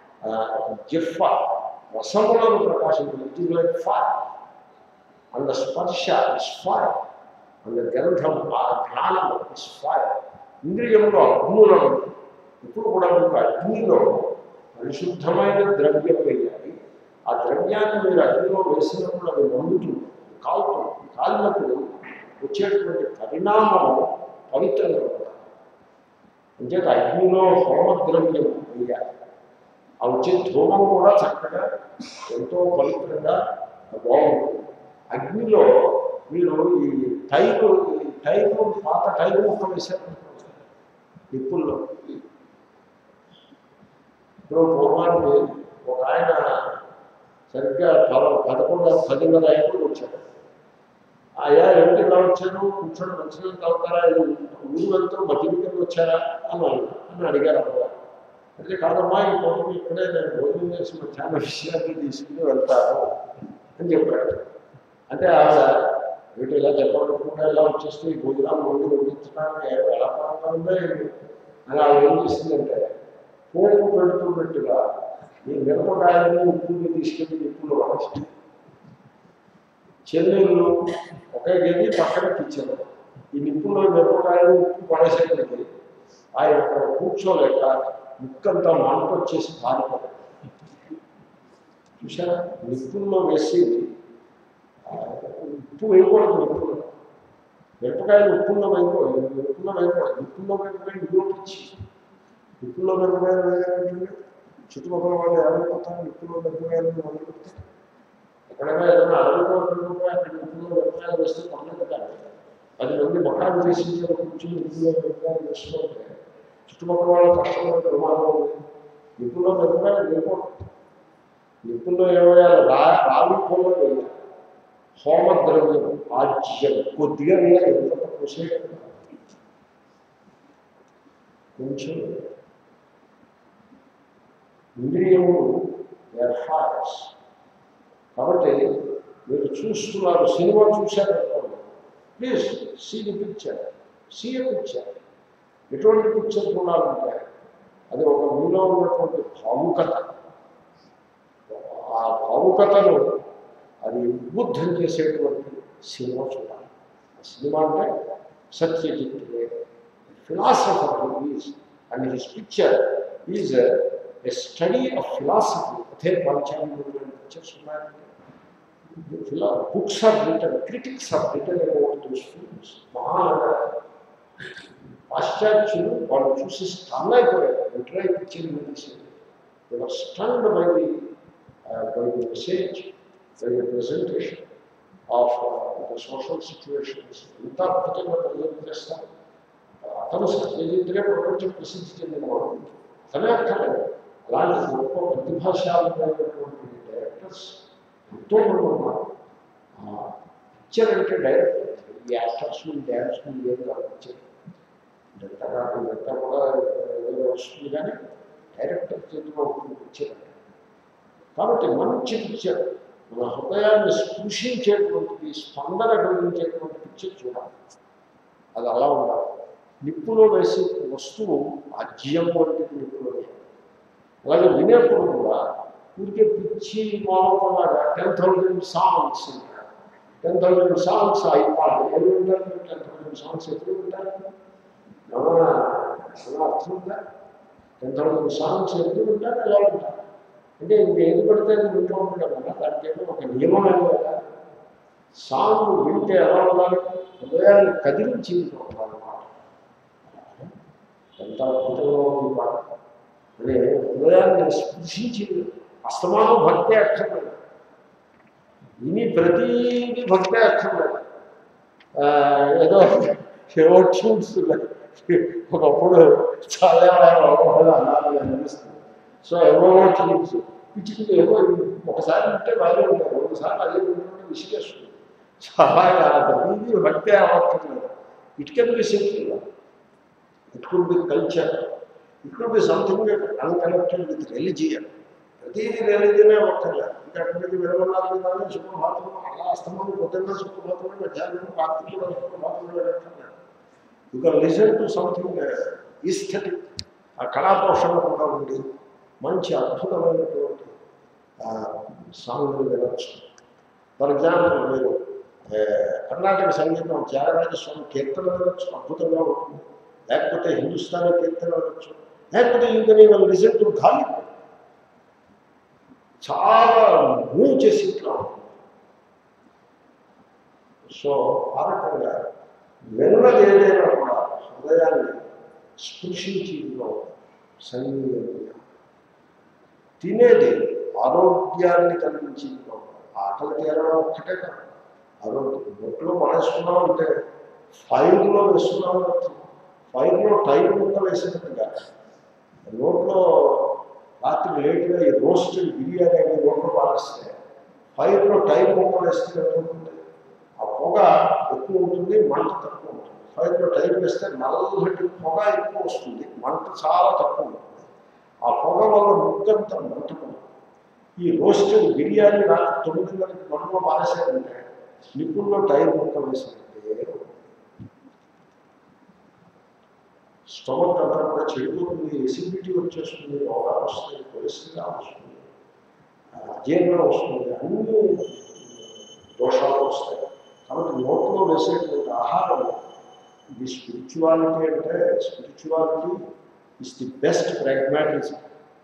Speaker 1: జిఫ్ఫ రసములను ప్రకాశింపజే it is like fire and స్పర్శ ఇస్ ఫైర్ అండ్ గంధం ఆ జ్ఞానము ఇస్ ఫైర్ ఇంద్రియములో అగ్నులను ఇప్పుడు కూడా మీకు అగ్నిలో పరిశుద్ధమైన ద్రవ్యం వేయాలి ఆ ద్రవ్యాన్ని మీరు అగ్నిలో వేసినప్పుడు అది మండుతుంది కాలుతుంది కాలినప్పుడు వచ్చేటువంటి పరిణామం పవిత్రంగా ఉండాలి అంచేత అగ్నిలో హోమద్రవ్యం వేయాలి ఆ వచ్చే ధూమం కూడా చక్కగా ఎంతో పవిత్రంగా బాగుంటుంది అగ్నిలో మీరు ఈ టైరు ఈ టైరు పాత టైరు ముక్క వేశారు నిప్పుల్లో ఇప్పుడు పూర్వానికి ఒక ఆయన సరిగ్గా పద పదకొండు పదిన్నర అయిపోయి వచ్చాడు అయ్యా ఏమిటి ఇలా వచ్చాను కూర్చొని మంచిగా తాగుతారా ఇది ఊరు వెళ్తూ మధ్యమికి వచ్చారా అని అడిగారు. అని అడిగారు అమ్మగారు అంటే కాదమ్మా ఈ పొద్దున ఇక్కడే నేను భోజనం చేసి మధ్యాహ్న విషయాన్ని తీసుకుని వెళ్తాను అని చెప్పాడు అంటే ఆవిడ వీటి ఇలా చెప్పకుండా ఇలా వచ్చేస్తే ఈ భోజనాలు వండి వడ్డించడానికి ఎలా పరంగా ఉందో ఏమి? అని ఆవిడ ఏం చేసిందంటే పోపు పెడుతున్నట్టుగా ఈ మిరపకాయని ఉప్పుని తీసుకెళ్ళి నిప్పులు వాడేసి చెల్లెళ్ళు ఒకే గది పక్కన కిచెన్ ఈ నిప్పుల్లో మిరపకాయలు ఉప్పు పడేసేప్పటికి ఆయన అక్కడ కూర్చోలేక ముక్కంతా మంట వచ్చేసి పారిపోయాడు చూసారా నిప్పుల్లో వేసి ఆ, ఉప్పు వేయకూడదు నిప్పుల్లో మిరపకాయలు ఉప్పుల్లో వేయకూడదు నిప్పుల్లో వేయకూడదు నిప్పుల్లో వేయకపోయి ఇంట్లో పిచ్చి నిప్పుల్లో మిరపకాయలు వేయాలంటే చుట్టుపక్కల వాళ్ళు ఏమైపోతారు నిప్పుల్లో మిరపకాయలు మొదలు పెడతారు ఎక్కడైనా ఏదైనా అడవిలో పెట్టుకుంటే అక్కడ నిప్పుల్లో మిరపకాయలు వేస్తే పర్లేదు కానీ పది మంది మొక్కలు చేసి కూర్చుని నిప్పుల్లో మిరపకాయలు వేసుకుంటే చుట్టుపక్కల వాళ్ళ కష్టమైన ప్రమాదం ఉంది నిప్పుల్లో మిరపకాయలు వేయకూడదు నిప్పుల్లో ఏమయ్యాలి రా రావి పూల్లో వేయాలి హోమద్రవ్యం ఆజ్యం కొద్దిగా వేయాలి ఎంత పోసేయడం కొంచెం ఇంద్రియములు ఫైర్స్ కాబట్టి మీరు చూస్తున్నారు సినిమా చూశారు అనుకోండి please see the picture see a picture ఎటువంటి పిక్చర్ చూడాలంటే అది ఒక మీలో ఉన్నటువంటి భావుకత ఆ భావుకతను అది ఉద్బుద్ధం చేసేటువంటి సినిమా చూడాలి ఆ సినిమా అంటే Satyajit philosopher is and his picture is a study of philosophy అదే పాంచాలి పిక్చర్స్ ఉన్నాయంటే ఫిలా books are written critics are written about those films Mahanagar పాశ్చాత్యులు వాళ్ళు చూసి స్టన్ అయిపోయారు enter picture movies they were stunned by the by the message by the presentation of the social situations ఎంత అద్భుతంగా present చేస్తారు అతను సత్యజిత్రే ప్రపంచం ప్రసిద్ధి చెందినవాడు అతనే అక్కర్లేదు అలాంటి గొప్ప ప్రతిభాశాలైనటువంటి డైరెక్టర్స్ ఎంతో మంది ఉన్నారు పిక్చర్ అంటే డైరెక్టర్ ఈ యాక్టర్స్ డ్యాన్స్ ఏం కాదు పిక్చర్ ఇదంతా కాదు ఇదంతా కూడా ఏదో వస్తుంది కానీ డైరెక్టర్ చేతిలో ఉంటుంది పిక్చర్ అంటే కాబట్టి మంచి పిక్చర్ మన హృదయాన్ని స్పృశించేటువంటిది స్పందన కలిగించేటువంటి పిక్చర్ చూడాలి అది అలా ఉండాలి నిప్పులో వేసే వస్తువు అజ్యం వంటిది నిప్పులో వేయాలి అలాగే వినేప్పుడు కూడా ఊరికే పిచ్చి మామూలుగా ten thousand songs ten thousand songs అయిపోయి ఎవరు ఉంటారు టెన్ థౌజండ్ సాంగ్స్ ఎప్పుడు ఉంటారు ఏమన్నా ఏమన్నా అర్థం ఉందా టెన్ థౌజండ్ సాంగ్స్ ఎప్పుడు ఉంటారు ఎలా ఉంటారు అంటే ఇంక ఏది పడితే అది వింటూ ఉండడం వల్ల దానికి ఏదో ఒక నియమం ఏమో కదా సాంగ్ వింటే ఎలా ఉండాలి హృదయాన్ని కదిలించి ఉండాలన్నమాట ఎంత అద్భుతంగా ఉంది పాట అంటే హృదయాన్ని స్పృశించి అస్తమానం భక్తే అక్కర్లేదు విని ప్రతీది భక్తే అక్కర్లేదు ఆ, ఏదో ఏవో ట్యూన్స్ ఒకప్పుడు చాలా అవగాహన అనాలి అనిపిస్తుంది సో ఏవో ట్యూన్స్ పిచ్చి పిచ్చి ఏవో ఒకసారి ఉంటే బాగా ఉంటారు ఒకసారి అదే ఉంటుంటే విసిగేస్తుంది చాలా ప్రతీది భక్తే అవ్వక్కర్లేదు it can be simple it could be culture it could be something unconnected with religion ప్రతిదీ రిలిజియనే ఒక్కర్లేదు ఇంకా అక్కడికి విరమణాలు కానీ సుప్రభాతం అలా అస్తమానం పొద్దున్న సుప్రభాతమే మధ్యాహ్నం రాత్రి కూడా సుప్రభాతం వెళ్ళక్కర్లేదు you can listen to something aesthetic ఆ కళాపోషణ కూడా ఉండి మంచి అద్భుతమైనటువంటి సాంగ్లు వినొచ్చు ఫర్ ఎగ్జాంపుల్ మీరు ఏ, కర్ణాటక సంగీతం త్యాగరాజ స్వామి కీర్తన వినొచ్చు అద్భుతంగా ఉంటుంది లేకపోతే హిందుస్థానీ కీర్తన వినొచ్చు లేకపోతే ఇంకా నేను లిజన్ టు గాలి చాలా మూవ్ చేసి ఇట్లా ఉంటుంది సో ఆ రకంగా విన్నది ఏదైనా కూడా హృదయాన్ని స్పృశించి సంగీతంగా తినేది ఆరోగ్యాన్ని కలిగించి ఆకలి తీరడం ఒక్కటే కాదు ఆరోగ్యం నోట్లో పడేసుకున్నాం అంటే ఫైర్లో వేసుకున్నాం అర్థం ఫైర్లో టైం ముక్క వేసినట్టుగా నోట్లో రాత్రి లేట్గా ఈ రోస్ట్ బిర్యానీ అనే నోట్లో పారేస్తే ఫైర్లో టైం ముక్క వేస్తే ఉంటుంది ఆ పొగ ఎక్కువ ఉంటుంది మంట తక్కువ ఉంటుంది ఫైర్లో టైం వేస్తే నల్లటి పొగ ఎక్కువ వస్తుంది మంట చాలా తక్కువ ఉంటుంది ఆ పొగ వల్ల ముగ్గంతా మంటకుండా ఈ రోస్టెడ్ బిర్యానీ రాత్రి తొమ్మిదిన్నరకి మనలో పారేసారంటే నిప్పుల్లో టైర్ ముక్క వేసినట్టే స్టమక్ అంతా కూడా చెడిపోతుంది ఎసిడిటీ వచ్చేస్తుంది రోగాలు వస్తాయి కొలెస్ట్రాల్ వస్తుంది అజీర్ణం వస్తుంది అన్ని దోషాలు వస్తాయి కాబట్టి నోట్లో వేసేటువంటి ఆహారం ఇది స్పిరిచువాలిటీ అంటే spirituality is the best pragmatism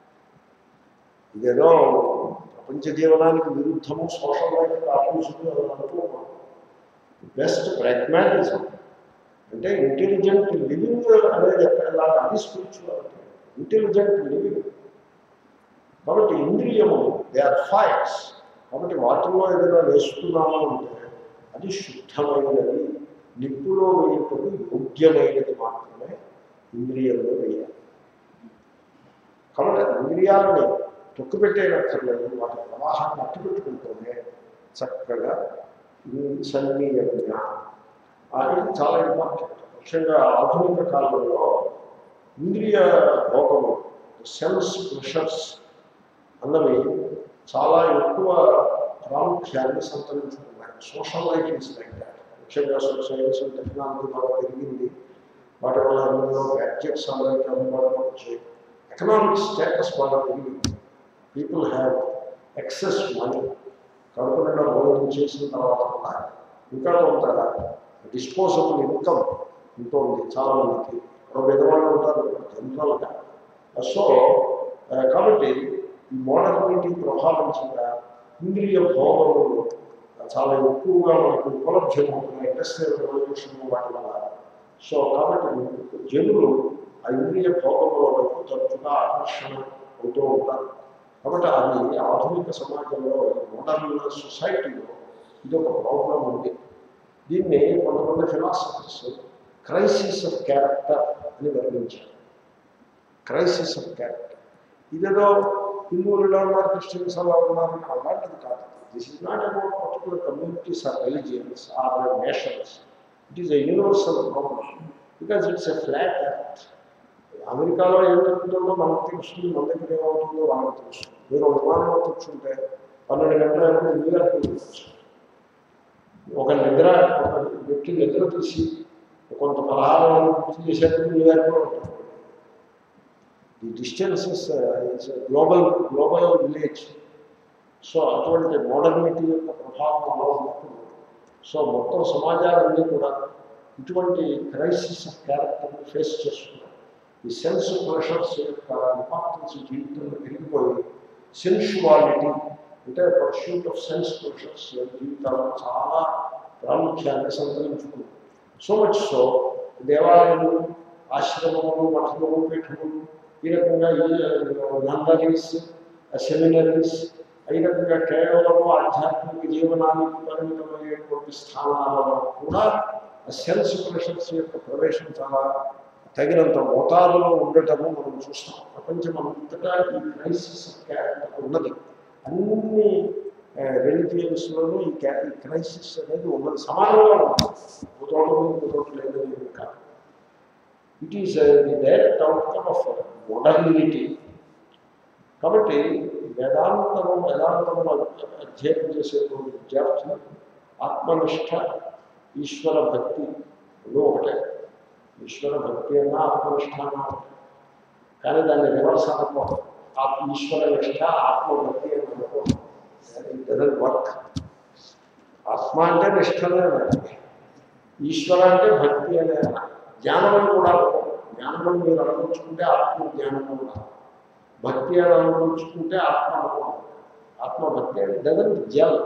Speaker 1: ఇదేదో ప్రపంచ జీవనానికి విరుద్ధము సోషల్ లైఫ్ ఆపోజిట్ అనుకోకూడదు బెస్ట్ ప్రాగ్మాటిజం అంటే ఇంటెలిజెంట్ లివింగ్ అనేది ఎక్కడ అది స్పిరిచువాలిటీ ఇంటెలిజెంట్ లివింగ్ కాబట్టి ఇంద్రియము దే ఆర్ ఫైర్స్ కాబట్టి వాటిలో ఏదైనా వేసుకున్నాము అంటే అది శుద్ధమైనది నిప్పులో వేయటం యోగ్యమైనది మాత్రమే ఇంద్రియంలో వేయాలి కాబట్టి ఇంద్రియాలని తొక్కుపెట్టేనక్కర్లేదు వాటి ప్రవాహాన్ని అట్టుపెట్టుకుంటూనే చక్కగా సన్నియంగా అది చాలా ఇంపార్టెంట్ ముఖ్యంగా ఆధునిక కాలంలో ఇంద్రియ భోగము సెన్స్ ప్రెషర్స్ అన్నవి చాలా ఎక్కువ ప్రాముఖ్యాన్ని సంతరించుకున్నాయి social life is like that ముఖ్యంగా సైన్స్ అండ్ టెక్నాలజీ బాగా పెరిగింది వాటి వల్ల ఎన్నో గ్యాడ్జెట్స్ అందరికీ అందుబాటులో వచ్చాయి ఎకనామిక్ స్టేటస్ బాగా పెరిగింది పీపుల్ హ్యావ్ ఎక్సెస్ మనీ కడుపు నిండా భోజనం చేసిన తర్వాత కూడా ఇంకా కొంత డిస్పోజబుల్ ఇన్కమ్ ఉంటుంది చాలా మందికి ఒక విధవాళ్ళు ఉంటారు జనరల్గా సో ఆ, కాబట్టి ఈ మోడర్నిటీ ప్రభావం చేత ఇంద్రియ భోగములు చాలా ఎక్కువగా మనకు ఉపలభ్యమవుతున్నాయి ఇండస్ట్రియల్ రెవల్యూషన్ వాటి వల్ల సో కాబట్టి జనులు ఆ ఇంద్రియ భోగముల వైపు తరచుగా ఆకర్షణ అవుతూ ఉంటారు కాబట్టి అది ఆధునిక సమాజంలో మోడర్న్ సొసైటీలో ఇది ఒక ప్రాబ్లం ఉంది దీన్ని కొంతమంది ఫిలాసఫర్స్ క్రైసిస్ ఆఫ్ క్యారెక్టర్ అని వర్ణించారు క్రైసిస్ ఆఫ్ క్యారెక్టర్ ఇదేదో హిందువులలో ఉన్నారు క్రిస్టియన్స్ అలా ఉన్నారు అలాంటిది కాదు this is not about particular communities or religions or nations it is a universal problem because it's a flat earth అమెరికాలో ఏం జరుగుతుందో మనకు తెలుస్తుంది మన దగ్గర ఏమవుతుందో వాళ్ళకి తెలుసు మీరు విమానంలో కూర్చుంటే పన్నెండు గంటల న్యూయార్క్ వెళ్ళవచ్చు ఒక నిద్ర ఒక వ్యక్తి నిద్ర తీసి కొంత పలహారం పూర్తి చేసేందుకు న్యూయార్క్లో ఉంటారు the distances it's global global village so అటువంటి మోడర్నిటీ యొక్క ప్రభావం అలా ఉన్నప్పుడు సో మొత్తం సమాజాలన్నీ కూడా ఇటువంటి క్రైసిస్ ఆఫ్ క్యారెక్టర్ని ఫేస్ చేస్తున్నారు ఈ సెన్స్ ప్రెషర్స్ యొక్క ఇంపార్టెన్స్ జీవితంలో పెరిగిపోయి సెన్షువాలిటీ అంటే పర్ష్యూట్ ఆఫ్ సెన్స్ ప్రెషర్స్ జీవితాల్లో చాలా ప్రాముఖ్యాన్ని సంతరించుకుంది సో మచ్ సో దేవాలయములు ఆశ్రమములు మఠములు పీఠములు ఈ రకంగా ఈ నందరీస్ సెమినరీస్ ఈ రకంగా కేవలం ఆధ్యాత్మిక జీవనానికి పరిమితమయ్యేటువంటి స్థానాలలో కూడా సెన్స్ ప్రెషర్స్ యొక్క ప్రవేశం చాలా తగినంత మోతాదులో ఉండటము మనం చూస్తాం ప్రపంచం అంతటా ఈ క్రైసిస్ క్యారెక్టర్ ఉన్నది అన్ని రిలీజియన్స్లోనూ ఈ క్యా ఈ క్రైసిస్ అనేది ఉన్నది సమానంగా ఉంటుంది ఒక చోట ఉంది, ఇంకో చోట లేదని కాదు it is the direct outcome of modernity కాబట్టి వేదాంతము వేదాంతము అధ్యయనం చేసేటువంటి విద్యార్థులు ఆత్మనిష్ట ఈశ్వర భక్తి రెండు ఒకటే ఈశ్వర భక్తి అన్నా ఆత్మనిష్ట అన్నా ఒకటే కానీ దాన్ని రివర్స్ అనుకోవడం ఆత్మ ఈశ్వర నిష్ట ఆత్మభక్తి అని అనుకోవడం డజన్ వర్క్ ఆత్మ అంటే నిష్టనే అనాలి. ఈశ్వర అంటే భక్తి అనే అనాలి. జ్ఞానం అని కూడా అనుకోవడం జ్ఞానం అని మీరు అనుకుంటే ఆత్మ జ్ఞానం కూడా భక్తి అని అనుకుంటే ఆత్మ అనుకోవడం ఆత్మభక్తి అంటే డజన్ జల్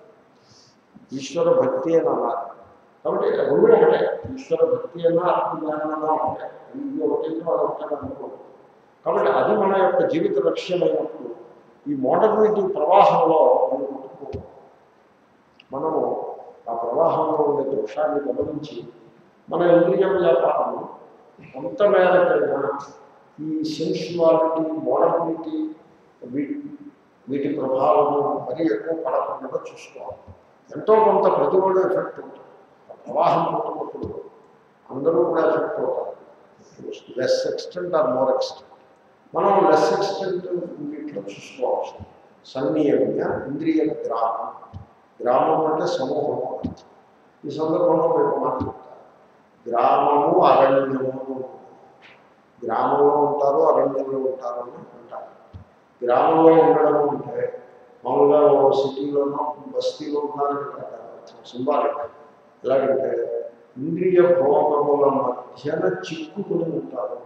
Speaker 1: ఈశ్వర భక్తి అని అన్నారు కాబట్టి రెండు ఒకటే ఈశ్వర భక్తి అన్నా ఆత్మజ్ఞానం అన్నా ఒకటే ఇది ఒకటి వాళ్ళు ఒకటే అనుకోవడం కాబట్టి అది మన యొక్క జీవిత లక్ష్యమైనప్పుడు ఈ మోడర్నిటీ ప్రవాహంలో మనం కొట్టుకో మనము ఆ ప్రవాహంలో ఉండే దోషాన్ని గమనించి మన ఇంద్రియ వ్యాపారము కొంత మేరకైనా ఈ సెన్షువాలిటీ మోడర్నిటీ వీటి వీటి ప్రభావము మరీ ఎక్కువ పడకుండా చూసుకోవాలి ఎంతో కొంత ప్రతి వాళ్ళు ఎఫెక్ట్ ఉంటుంది ఆ ప్రవాహం పుట్టినప్పుడు అందరూ కూడా ఎఫెక్ట్ అవుతారు less extent or more extent మనం లెస్ ఎక్స్టెంట్ వీటిలో చూసుకోవచ్చు సన్నియమ్య ఇంద్రియ గ్రామం గ్రామం అంటే సమూహం ఈ సందర్భంలో మీకు మాట్లాడతారు గ్రామము అరణ్యము గ్రామంలో ఉంటారు అరణ్యంలో ఉంటారు అని అంటారు గ్రామంలో ఉండడం అంటే మామూలుగా ఓ సిటీలోనో బస్తీలో ఉన్నారని కాదు అర్థం సింబాలిక్ ఎలాగంటే ఇంద్రియ భోగముల మధ్యన చిక్కుకుని ఉంటారు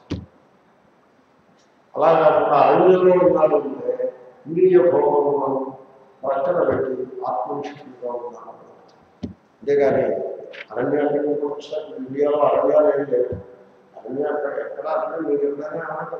Speaker 1: అలా కాకుండా అరణ్యంలో ఉన్నారు అంటే ఇంద్రియ భోగములను పక్కన పెట్టి ఆత్మనిష్ఠులుగా ఉన్నారు అంతేగాని అరణ్యాన్ని ఒకసారి ఇండియాలో అరణ్యాలు ఏం లేవు అరణ్యం అక్కడ ఎక్కడ అరణ్యం మీరు ఎక్కడనే అన్నట్టు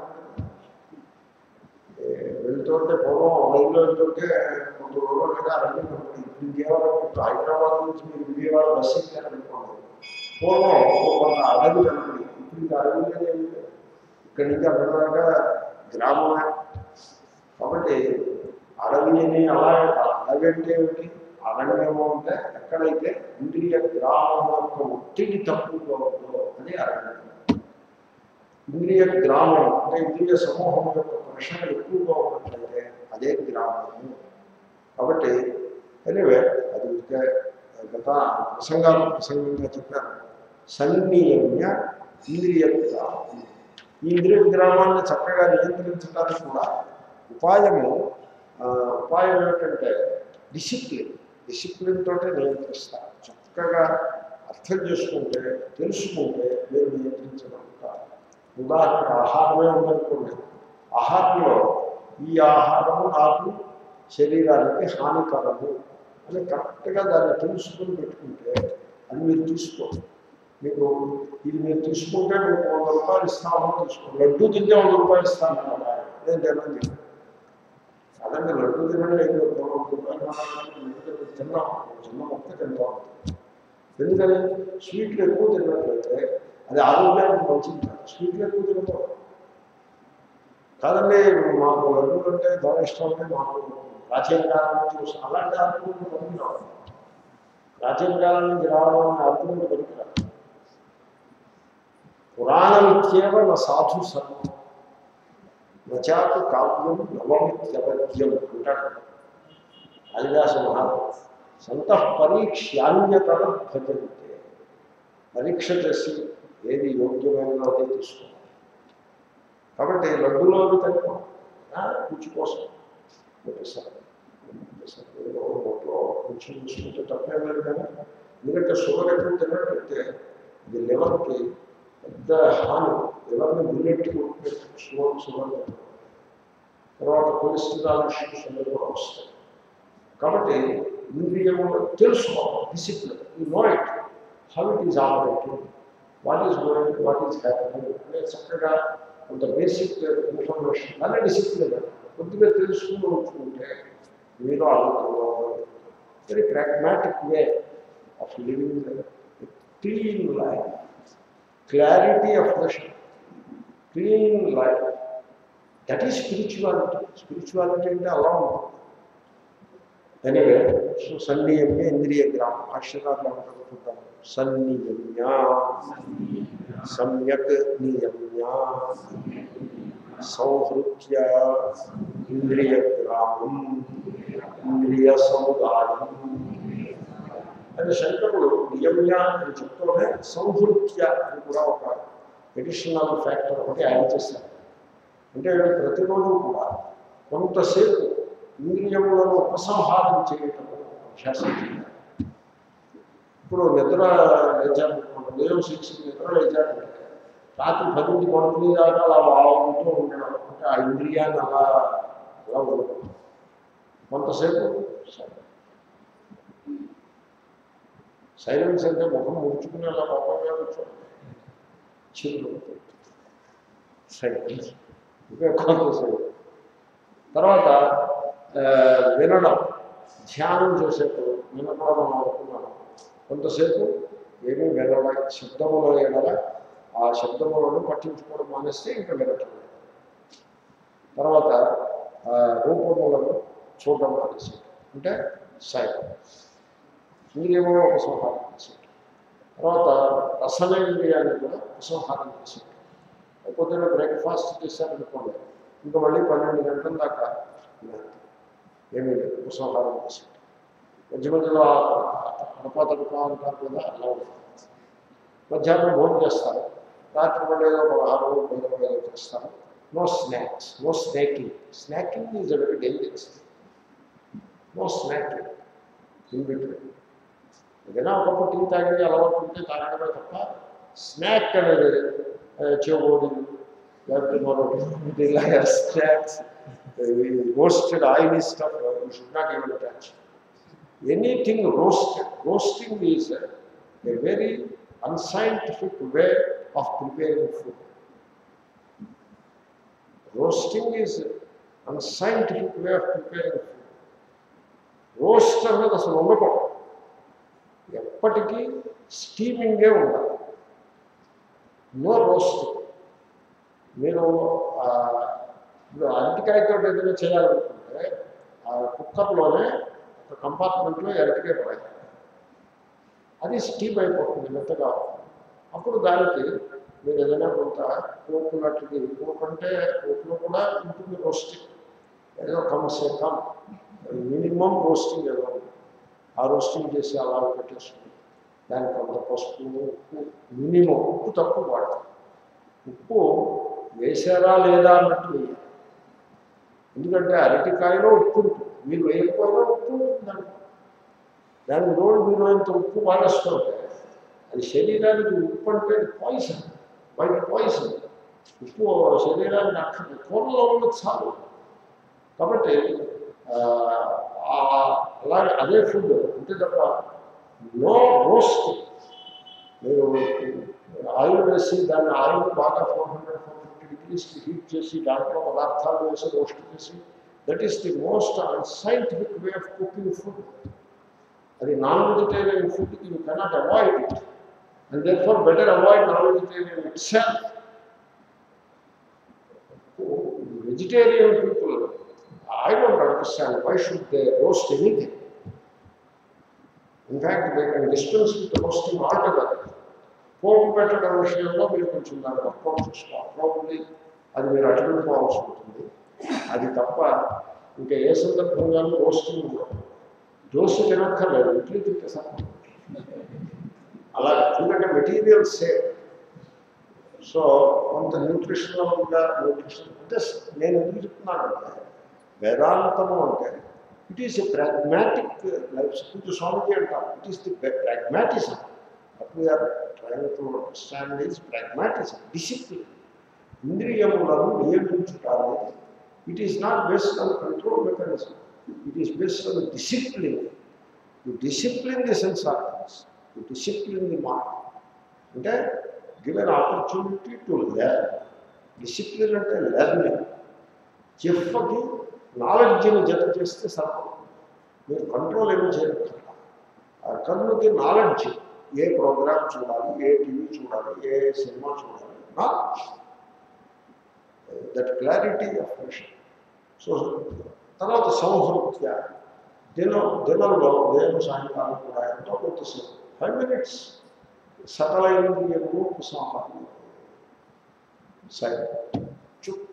Speaker 1: వెళ్తుంటే పూర్వం రైల్లో వెళ్తుంటే కొంత రోజులు లేదా అరణ్యం ఉంటుంది. ఇప్పుడు కేవలం ఇప్పుడు హైదరాబాద్ నుంచి మీరు విజయవాడ బస్సు ఎక్కారనుకోండి పూర్వం కొంత అడవి కనపడి ఇప్పుడు ఇంకా అడవి లేదు ఏమీ లేదు. ఇక్కడి నుంచి అక్కడ దాకా గ్రామమే కాబట్టి అడవి అని అలా అడవి అంటే ఏమిటి అరణ్యము అంటే ఎక్కడైతే ఇంద్రియ గ్రామం యొక్క ఒత్తిడి తక్కువగా ఉందో అది అరణ్యం ఇంద్రియ గ్రామం అంటే ఇంద్రియ సమూహం యొక్క ప్రెషర్ ఎక్కువగా ఉన్నట్లయితే అదే గ్రామము కాబట్టి ఎనివే అది ఇంకా గత ప్రసంగాలు ప్రసంగంగా చెప్పాను సన్నియమ్య ఇంద్రియ గ్రామం ఈ ఇంద్రియ గ్రామాన్ని చక్కగా నియంత్రించడానికి కూడా ఉపాయము ఆ, ఉపాయం ఏమిటంటే డిసిప్లిన్ డిసిప్లిన్ తోటే నియంత్రిస్తారు చక్కగా అర్థం చేసుకుంటే తెలుసుకుంటే మీరు నియంత్రించగలుగుతారు ఉదాహరణకు ఆహారమే ఉందనుకోండి ఆహారంలో ఈ ఆహారము నాకు శరీరానికి హానికరము అని కరెక్ట్గా దాన్ని తెలుసుకుని పెట్టుకుంటే అది మీరు తీసుకోండి మీకు ఇది మీరు తీసుకుంటే మీకు వంద రూపాయలు ఇస్తామని తీసుకోండి లడ్డు తింటే వంద రూపాయలు ఇస్తాను కదా నేను తినండి అదండి లడ్డు తినండి ఐదు వందల రూపాయలు మనం తిన్నాం చిన్న మొక్క తింటాం ఎందుకని స్వీట్లు ఎక్కువ తిన్నట్లయితే అది ఆరోగ్యానికి మంచిది కాదు స్వీట్లు ఎక్కువ తినకూడదు కాదండి మాకు లడ్డూలు అంటే బాగా ఇష్టం అంటే మాకు ప్రాచీన కాలం నుంచి వస్తుంది అలాంటి ఆర్గ్యుమెంట్ పనికిరావు ప్రాచీన కాలం నుంచి రావడం అనే ఆర్గ్యుమెంట్ పనికిరాదు పురాణమిత్యేవ నా సాధు సర్వం నచాకు కావ్యం నవమిత్యవద్యం అంటాడు కాళిదాస మహారాజు సంత పరీక్ష్యాన్యతర భజంతే పరీక్ష చేసి ఏది యోగ్యమైనదో అదే తీసుకోవాలి కాబట్టి లడ్డూలో అవి తక్కువ రుచి కోసం పెట్టేస్తారు నోట్లో కొంచెం చూసుకుంటే తప్పేం లేదు కానీ ఎందుకంటే షుగర్ ఎక్కువ తిన్నట్లయితే ఇది లివర్కి పెద్ద హాని లివర్ని బుల్లెట్ షుగర్ షుగర్ తర్వాత కొలెస్ట్రాల్ ఇష్యూస్ అనేవి కూడా వస్తాయి కాబట్టి ఇంద్రియము తెలుసుకోవాలి discipline you know it how it is operating what is going what is happening అనే చక్కగా కొంత బేసిక్ ఇన్ఫర్మేషన్ అనే డిసిప్లిన్ కొద్దిగా తెలుసుకుని ఉంచుకుంటే మీరు ఆరోగ్యంగా very pragmatic way of living clean life clarity of vision clean life that is spirituality spirituality అంటే అలా ఉంటుంది ఎనివే సో సన్నియమ్య ఇంద్రియ గ్రామం భాష్యకారులు అనుకుంటాం సన్నియమ్య సమ్యక్ నియమ్య సౌహృత్య ఇంద్రియ గ్రామం ఇంద్రియ సముదాయం అని శంకరుడు నియమ్య అని చెప్తూనే సౌహృత్య అని కూడా ఒక ఎడిషనల్ ఫ్యాక్టర్ ఒకటి యాడ్ చేశారు అంటే ప్రతిరోజు కూడా కొంతసేపు ఇంద్రియములను ఉపసంహారం చేయటం అభ్యాసం చేయాలి ఇప్పుడు నిద్ర లేచాను ఉదయం సిక్స్ నిద్ర లేచానంటే రాత్రి పదింటి పడుకునే దాకా అలా వాగుతూ ఉండడం అంటే ఆ ఇంద్రియాన్ని అలా అలా ఉండడం కొంతసేపు సైలెన్స్ అంటే ముఖం ముడుచుకుని అలా పాపంగా కూర్చోండి చిల్లు సైలెన్స్ ఇంకా కొంతసేపు తర్వాత వినడం ధ్యానం చేసేప్పుడు నిన్న కూడా మనం అనుకున్నాను కొంతసేపు ఏమీ వినడ శబ్దముల ఎడల ఆ శబ్దములను పట్టించుకోవడం మానేస్తే ఇంకా వినటం లేదు తర్వాత రూపములను చూడడం మానేసి అంటే సైలెన్స్ ఇంద్రియములు ఉపసంహారం చేసేట తర్వాత రసనేంద్రియాన్ని కూడా ఉపసంహారం చేసేట పొద్దున్న బ్రేక్ఫాస్ట్ చేశారనుకోండి ఇంకా మళ్ళీ పన్నెండు గంటల దాకా ఏమీ లేదు ఉపసంహారం చేసేట మధ్య మధ్యలో అడపాతడుపా అంటారు కదా అలా ఉంటుంది మధ్యాహ్నం భోజనం చేస్తారు రాత్రి మళ్ళీ ఏదో పదహారు భోజనం ఏదో చేస్తారు no snacks no snacking snacking is a very dangerous no snacking in between ఏదైనా ఒకప్పుడు టీ తాగి అలవాటు ఉంటే తాగడమే తప్ప స్నాక్ అనేది చెవుడి లేకపోతే మరొకటి ఇలాగ snacks roasted oily stuff you should not even touch anything roasted roasting is a very unscientific way of preparing food roasting is unscientific way of preparing food roast అనేది అసలు ఉండకూడదు ఎప్పటికీ స్టీమింగే ఉండాలి నో రోస్ట్ మీరు ఇప్పుడు అరటికాయతో ఏదైనా చేయాలనుకుంటే ఆ కుక్కర్లోనే ఒక కంపార్ట్మెంట్లో అరటికాయ పడాలి అది స్టీమ్ అయిపోతుంది మెత్తగా అప్పుడు దానికి మీరు ఏదైనా కొంత కోకున్నట్టుది కోకంటే కోకులో కూడా ఉంటుంది రోస్టింగ్ ఏదో కమసే కమ్ మినిమం రోస్టింగ్ ఏదో ఆ రోస్టింగ్ చేసి అలా పెట్టేసుకుని దానికి కొంత పసుపు ఉప్పు మినిమం ఉప్పు తక్కువ వాడతాం ఉప్పు వేసారా లేదా అన్నట్టు వేయాలి ఎందుకంటే అరటికాయలో ఉప్పు ఉంటుంది మీరు వేయకపోయినా ఉప్పు ఉంటుంది దాంట్లో దానికి రోడ్డు మీరు ఎంత ఉప్పు వాడేస్తుంటే అది శరీరానికి ఉప్పు అంటే పాయిజన్ వైట్ పాయిజన్ ఉప్పు శరీరానికి అక్కడ కూరలో ఉన్నది చాలు కాబట్టి అలాగే అదే ఫుడ్ అంతే తప్ప నో రోస్ట్ మీరు ఆయిల్ వేసి దాన్ని ఆయిల్ బాగా ఫోర్ హండ్రెడ్ ఫోర్ ఫిఫ్టీ డిగ్రీస్కి హీట్ చేసి దాంట్లో పదార్థాలు వేసి రోస్ట్ చేసి that is the most unscientific way of cooking food అది non vegetarian food you cannot avoid it and they're far better avoid non vegetarian itself vegetarian people I don't understand why should they roast anything in fact they can distance with roasting altogether పోపు పెట్టడం విషయంలో మీరు కొంచెం దాన్ని work out చేసుకోవాలి probably అది మీరు అటుపెట్టుకోవాల్సి ఉంటుంది అది తప్ప ఇంకా ఏ సందర్భంగానూ రోస్టింగ్ ఉండదు దోశ తినక్కర్లేదు ఇడ్లీ తింటే సార్ అలా ఎందుకంటే మెటీరియల్ సేమ్ సో కొంత న్యూట్రిషనల్గా న్యూట్రిషన్ అంటే నేను ఎందుకు చెప్తున్నానంటే వేదాంతము అంటే it is a pragmatic life కొంచెం స్వామిజీ అంటారు it is the pragmatism what we are trying to understand is pragmatism, discipline. ఇంద్రియములను నియమించుట అనేది it is not based on control mechanism it is based on discipline you discipline the sense organs you discipline the mind అంటే given opportunity to learn discipline అంటే learning చెఫ్కి నాలెడ్జ్ని జత చేస్తే సరిపోతుంది మీరు కంట్రోల్ ఏమీ చేయక్కర్లా ఆ కన్నుకి నాలెడ్జ్ ఏ ప్రోగ్రామ్ చూడాలి ఏ టీవీ చూడాలి ఏ సినిమా చూడాలి knowledge that clarity of vision so తర్వాత సంహృత్య దినం దినంలో ఉదయం సాయంకాలం కూడా ఎంతో కొంతసేపు ఫైవ్ మినిట్స్ సకలైంద్రియము ఉపసంహారం సరే చుప్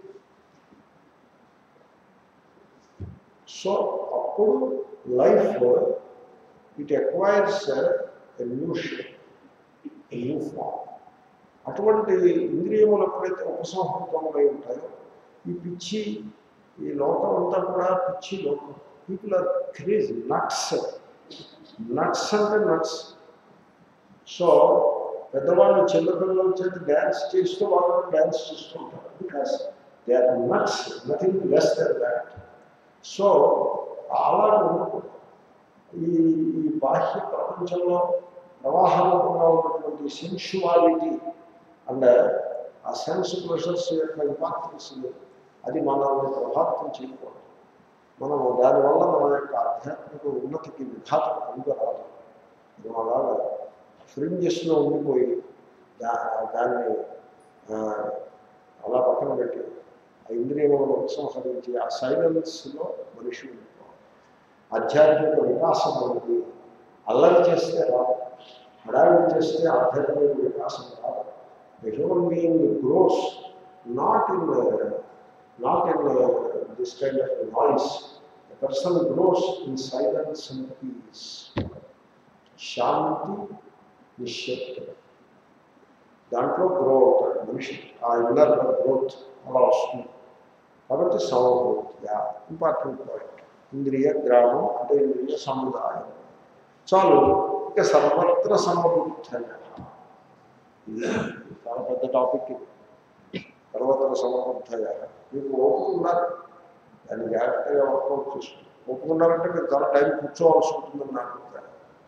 Speaker 1: సో అప్పుడు life it acquires a new shape a new form అటువంటి ఇంద్రియములు ఎప్పుడైతే ఉపసంహృతములై ఉంటాయో ఈ పిచ్చి ఈ లోకం అంతా కూడా పిచ్చి లోకం people are craze nuts nuts అంటే నట్స్ సో పెద్దవాళ్ళు చిన్నపిల్లల చేత డ్యాన్స్ చేస్తూ వాళ్ళు డ్యాన్స్ చేస్తూ ఉంటారు because they are nuts nothing less than that so అలా ఉండకూడదు ఈ ఈ బాహ్య ప్రపంచంలో ప్రవాహరూపంగా ఉన్నటువంటి సెన్షువాలిటీ అండ్ ఆ సెన్స్ ప్రెషర్స్ యొక్క ఇంపార్టెన్స్ అది మనల్ని ప్రభావితం చేయకూడదు మనము దానివల్ల మన యొక్క ఆధ్యాత్మిక ఉన్నతికి విఘాతం కలుగరాదు మనం అలాగా ఫ్రింజెస్లో ఉండిపోయి దా దాన్ని ఆ, అలా పక్కన పెట్టి ఆ ఇంద్రియములను ఉపసంహరించి ఆ సైలెన్స్లో మనిషి ఉండిపోవాలి ఆధ్యాత్మిక వికాసం అనేది అల్లరి చేస్తే రాదు హడావిడి చేస్తే ఆధ్యాత్మిక వికాసం రాదు The human being grows not in uh, not in uh, this kind of noise. The person grows in silence and peace. శాంతి నిశ్శబ్దం దాంట్లో గ్రో అవుతాడు మనిషి ఆ ఇన్నర్ గ్రోత్ అలా వస్తుంది కాబట్టి సమభూత్య ఇంపార్టెంట్ పాయింట్ ఇంద్రియ గ్రామం అంటే ఇంద్రియ సముదాయం చాలు ఇక సర్వత్ర సమబుద్ధయ ఇది చాలా పెద్ద టాపిక్ ఇది సర్వత్ర సమబుద్ధయ మీకు ఓపిక ఉండాలి దాన్ని జాగ్రత్తగా వర్కౌట్ చేసుకుంటారు ఒప్పుకున్నారంటే మీరు చాలా టైం కూర్చోవాల్సి ఉంటుందని నా అభిప్రాయం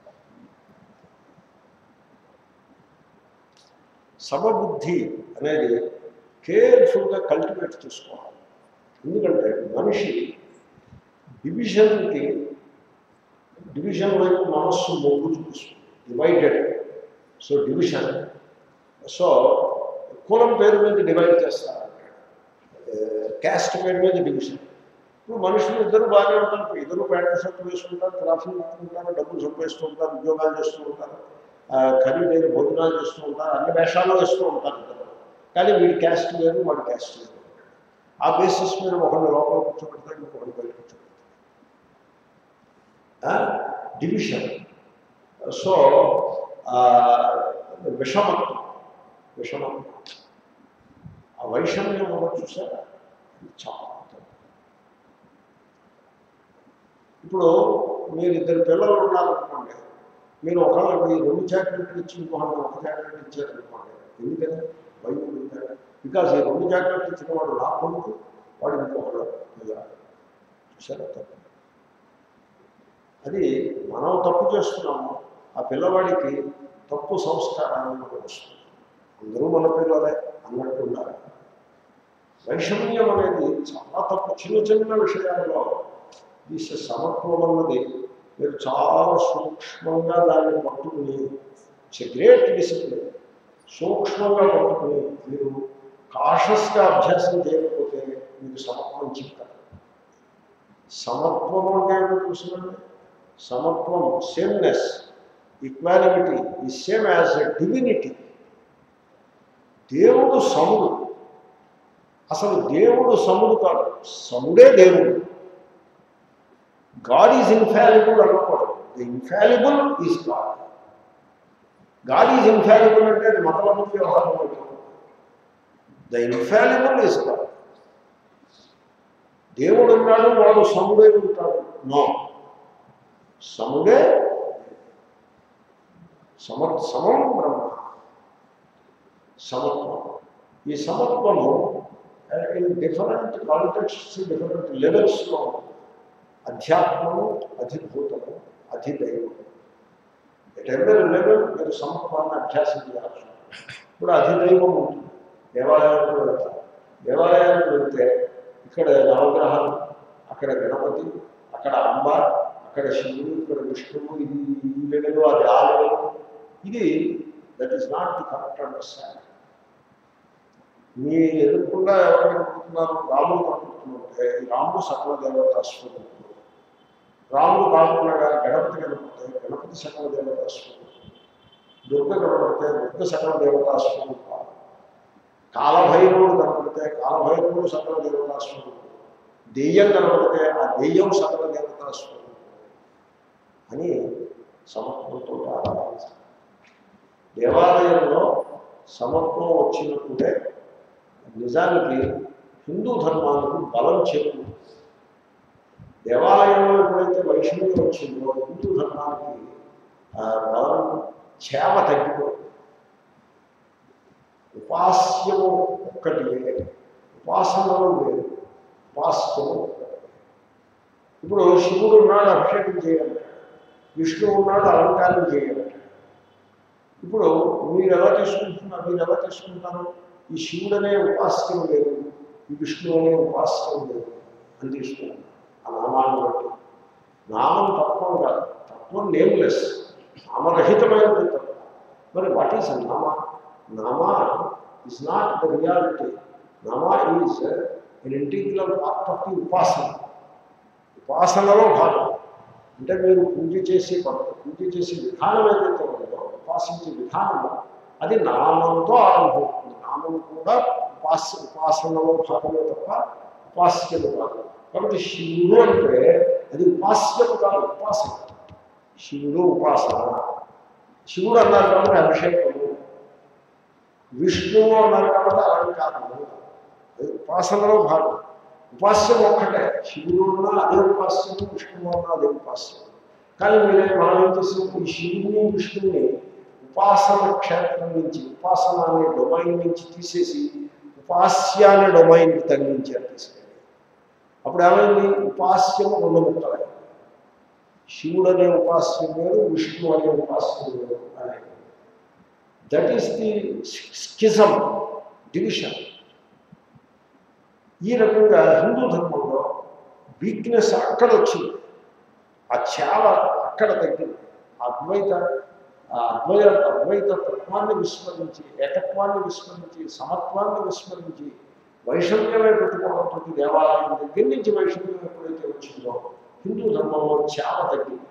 Speaker 1: సమబుద్ధి అనేది కేర్ఫుల్గా కల్టివేట్ చేసుకోవాలి ఎందుకంటే మనిషి డివిజన్కి డివిజన్ వైపు మనస్సు మొగ్గు చూపిస్తుంది డివైడెడ్ సో డివిజన్ సో కులం పేరు మీద డివైడ్ చేస్తారంటాడు క్యాస్ట్ పేరు మీద డివిజన్ ఇప్పుడు మనుషులు ఇద్దరు బాగానే ఉంటారు ఇద్దరు ప్యాంటు షర్ట్ వేసుకుంటారు ట్రాఫిక్ ఉంటారు డబ్బులు సంపాదిస్తూ ఉంటారు ఉద్యోగాలు చేస్తూ ఉంటారు ఆ, ఖరీదైన భోజనాలు చేస్తూ ఉంటారు అన్ని వేషాలు వేస్తూ ఉంటారు ఇద్దరు కానీ వీడి క్యాస్ట్ వేరు వాడి క్యాస్ట్ వేరు ఆ బేసిస్ మీద ఒకరిని లోపల కూర్చోబెడతాడు ఇంకొకటి బయట కూర్చోబెడతాడు డివిజన్ సో విషమత్వం విషమత్వం ఆ వైషమ్యం ఉన్నది చూసారా అది చాలా తప్పు. ఇప్పుడు మీరు ఇద్దరు పిల్లలు ఉన్నారనుకోండి మీరు ఒకళ్ళకి రెండు చాక్లెట్లు ఇచ్చి ఇంకొకటి ఒక చాక్లెట్ ఇచ్చారనుకోండి ఎందుకని భయం బికాజ్ ఈ రెండు చాక్లెట్లు ఇచ్చిన వాడు నా కొడుకు వాడు ఇంకొకడు పిల్లలు చూసారా తప్పు అది మనం తప్పు చేస్తున్నాము ఆ పిల్లవాడికి తప్పు సంస్కారాన్ని మనం వస్తుంది అందరూ మన పిల్లలే అన్నట్టు ఉండాలి వైషమ్యం అనేది చాలా తప్పు చిన్న చిన్న విషయాల్లో తీసే సమత్వం అన్నది మీరు చాలా సూక్ష్మంగా దాన్ని పట్టుకుని ఇట్స్ గ్రేట్ డిసిప్లిన్ సూక్ష్మంగా పట్టుకుని మీరు కాషస్గా అభ్యాసం చేయకపోతే మీకు సమత్వం చిక్కదు సమత్వం అంటే ఏంటో తెలుసునండి సమత్వం సేమ్నెస్ ఈక్వాలిటీ ఈ సేమ్ యాజ్ ఎ డివినిటీ దేవుడు సముడు అసలు దేవుడు సముడు కాదు సముడే దేవుడు గాడ్ ఈజ్ ఇన్ఫాలిబుల్ అనకూడదు the infallible is God God is infallible అంటే అది మతలబు వ్యవహారం ద ఇన్ఫాలిబుల్ ఈజ్ గాడ్ దేవుడు ఉన్నాడు వాడు సముడే ఉంటాడు నో సముడే సమ సమం బ్రహ్మ సమత్వం ఈ సమత్వము ఇన్ డిఫరెంట్ కాంటెక్ట్స్ డిఫరెంట్ లెవెల్స్లో అధ్యాత్మము అధిభూతము అధిదైవం ఎవరి లెవెల్ మీరు సమత్వాన్ని అభ్యాసం చేయాల్సి ఉంటుంది. ఇప్పుడు అధిదైవం ఉంటుంది దేవాలయానికి వెళ్తారు దేవాలయానికి వెళ్తే ఇక్కడ నవగ్రహాలు అక్కడ గణపతి అక్కడ అంబ అక్కడ శివుడు ఇక్కడ విష్ణువు ఇది ఈ లెవెల్ అది ఆ లెవెల్ ఇది that is not the correct understanding మీ ఎదుర్కొండా ఎవరు కనుకుంటున్నారు రాముడు కనుకుంటుంటే ఈ రాముడు సకల దేవతా స్వరూపుడు రాముడు కాకుండా గణపతి కనపడితే గణపతి సకల దేవతా స్వరూపుడు దుర్గ కనపడితే దుర్గ సకల దేవతా స్వరూప కాలభైరవుడు కనపడితే కాలభైరవుడు సకల దేవతా స్వరూపుడు దెయ్యం కనపడితే ఆ దెయ్యం సకల దేవతా స్వరూపుడు అని సమత్వంతో ఆరాధించాలి దేవాలయంలో సమత్వం వచ్చినప్పుడే నిజానికి హిందూ ధర్మానికి బలం చేకూరుతుంది దేవాలయంలో ఎప్పుడైతే వైష్ణవ్యం వచ్చిందో హిందూ ధర్మానికి ఆ బలం చేమ తగ్గిపోతుంది ఉపాస్యము ఒక్కటి ఉపాసనలు వేరు ఉపాస్యము ఒక్కటి ఇప్పుడు శివుడు ఉన్నాడు అభిషేకం చేయాలంటాడు విష్ణువు ఉన్నాడు అలంకారం చేయాలంటాడు ఇప్పుడు మీరు ఎలా తీసుకుంటున్నారు మీరు ఎలా తీసుకుంటారు ఈ శివుడు అనే ఉపాస్యం లేదు ఈ విష్ణువు అనే ఉపాస్యం లేదు అని తీసుకున్నాను ఆ నామాన్ని బట్టి నామం తత్వం కాదు తత్వం నేమ్లెస్ నామరహితమైనది తత్వం మరి వాట్ ఈస్ నామ నామా ఈజ్ నాట్ ద రియాలిటీ నామా is an integral part of the ఉపాసన ఉపాసనలో భాగం అంటే మీరు పూజ చేసే పద్ధతి పూజ చేసే విధానం ఏదైతే ఉందో ఉపాసించే విధానము అది నామంతో ఆరంభమవుతుంది నామం కూడా ఉపాస ఉపాసనలో భాగమే తప్ప ఉపాస్యము కాదు కాబట్టి శివుడు అంటే అది ఉపాస్యము కాదు ఉపాసన శివుడు ఉపాసన శివుడు అన్నారు కాబట్టి అభిషేకము విష్ణువు అన్నారు కాబట్టి అలంకారము అది ఉపాసనలో భాగం ఉపాస్యం ఒక్కటే శివుడు ఉన్నా అదే ఉపాస్యం విష్ణువు ఉన్నా అదే ఉపాస్యం కానీ మీరే మనం ఏం చేసాం ఈ శివుని విష్ణువుని ఉపాసన క్షేత్రం నుంచి ఉపాసన అనే డొమైన్ నుంచి తీసేసి ఉపాస్య అనే డొమైన్కి తగ్గించారు తీసుకెళ్ళి అప్పుడు ఏమైంది ఉపాస్యము రెండు ముక్కలై శివుడు అనే ఉపాస్యం వేరు విష్ణు అనే ఉపాస్యం వేరు అనే that is the schism division ఈ రకంగా హిందూ ధర్మంలో వీక్నెస్ అక్కడ వచ్చింది ఆ చేవ అక్కడ తగ్గింది ఆ అద్వైత ఆ అద్వైత అద్వైత తత్వాన్ని విస్మరించి ఏకత్వాన్ని విస్మరించి సమత్వాన్ని విస్మరించి వైషమ్యమే పెట్టుకోవడంతో దేవాలయం దగ్గర నుంచి వైషమ్యం ఎప్పుడైతే వచ్చిందో హిందూ ధర్మంలో చేవ తగ్గింది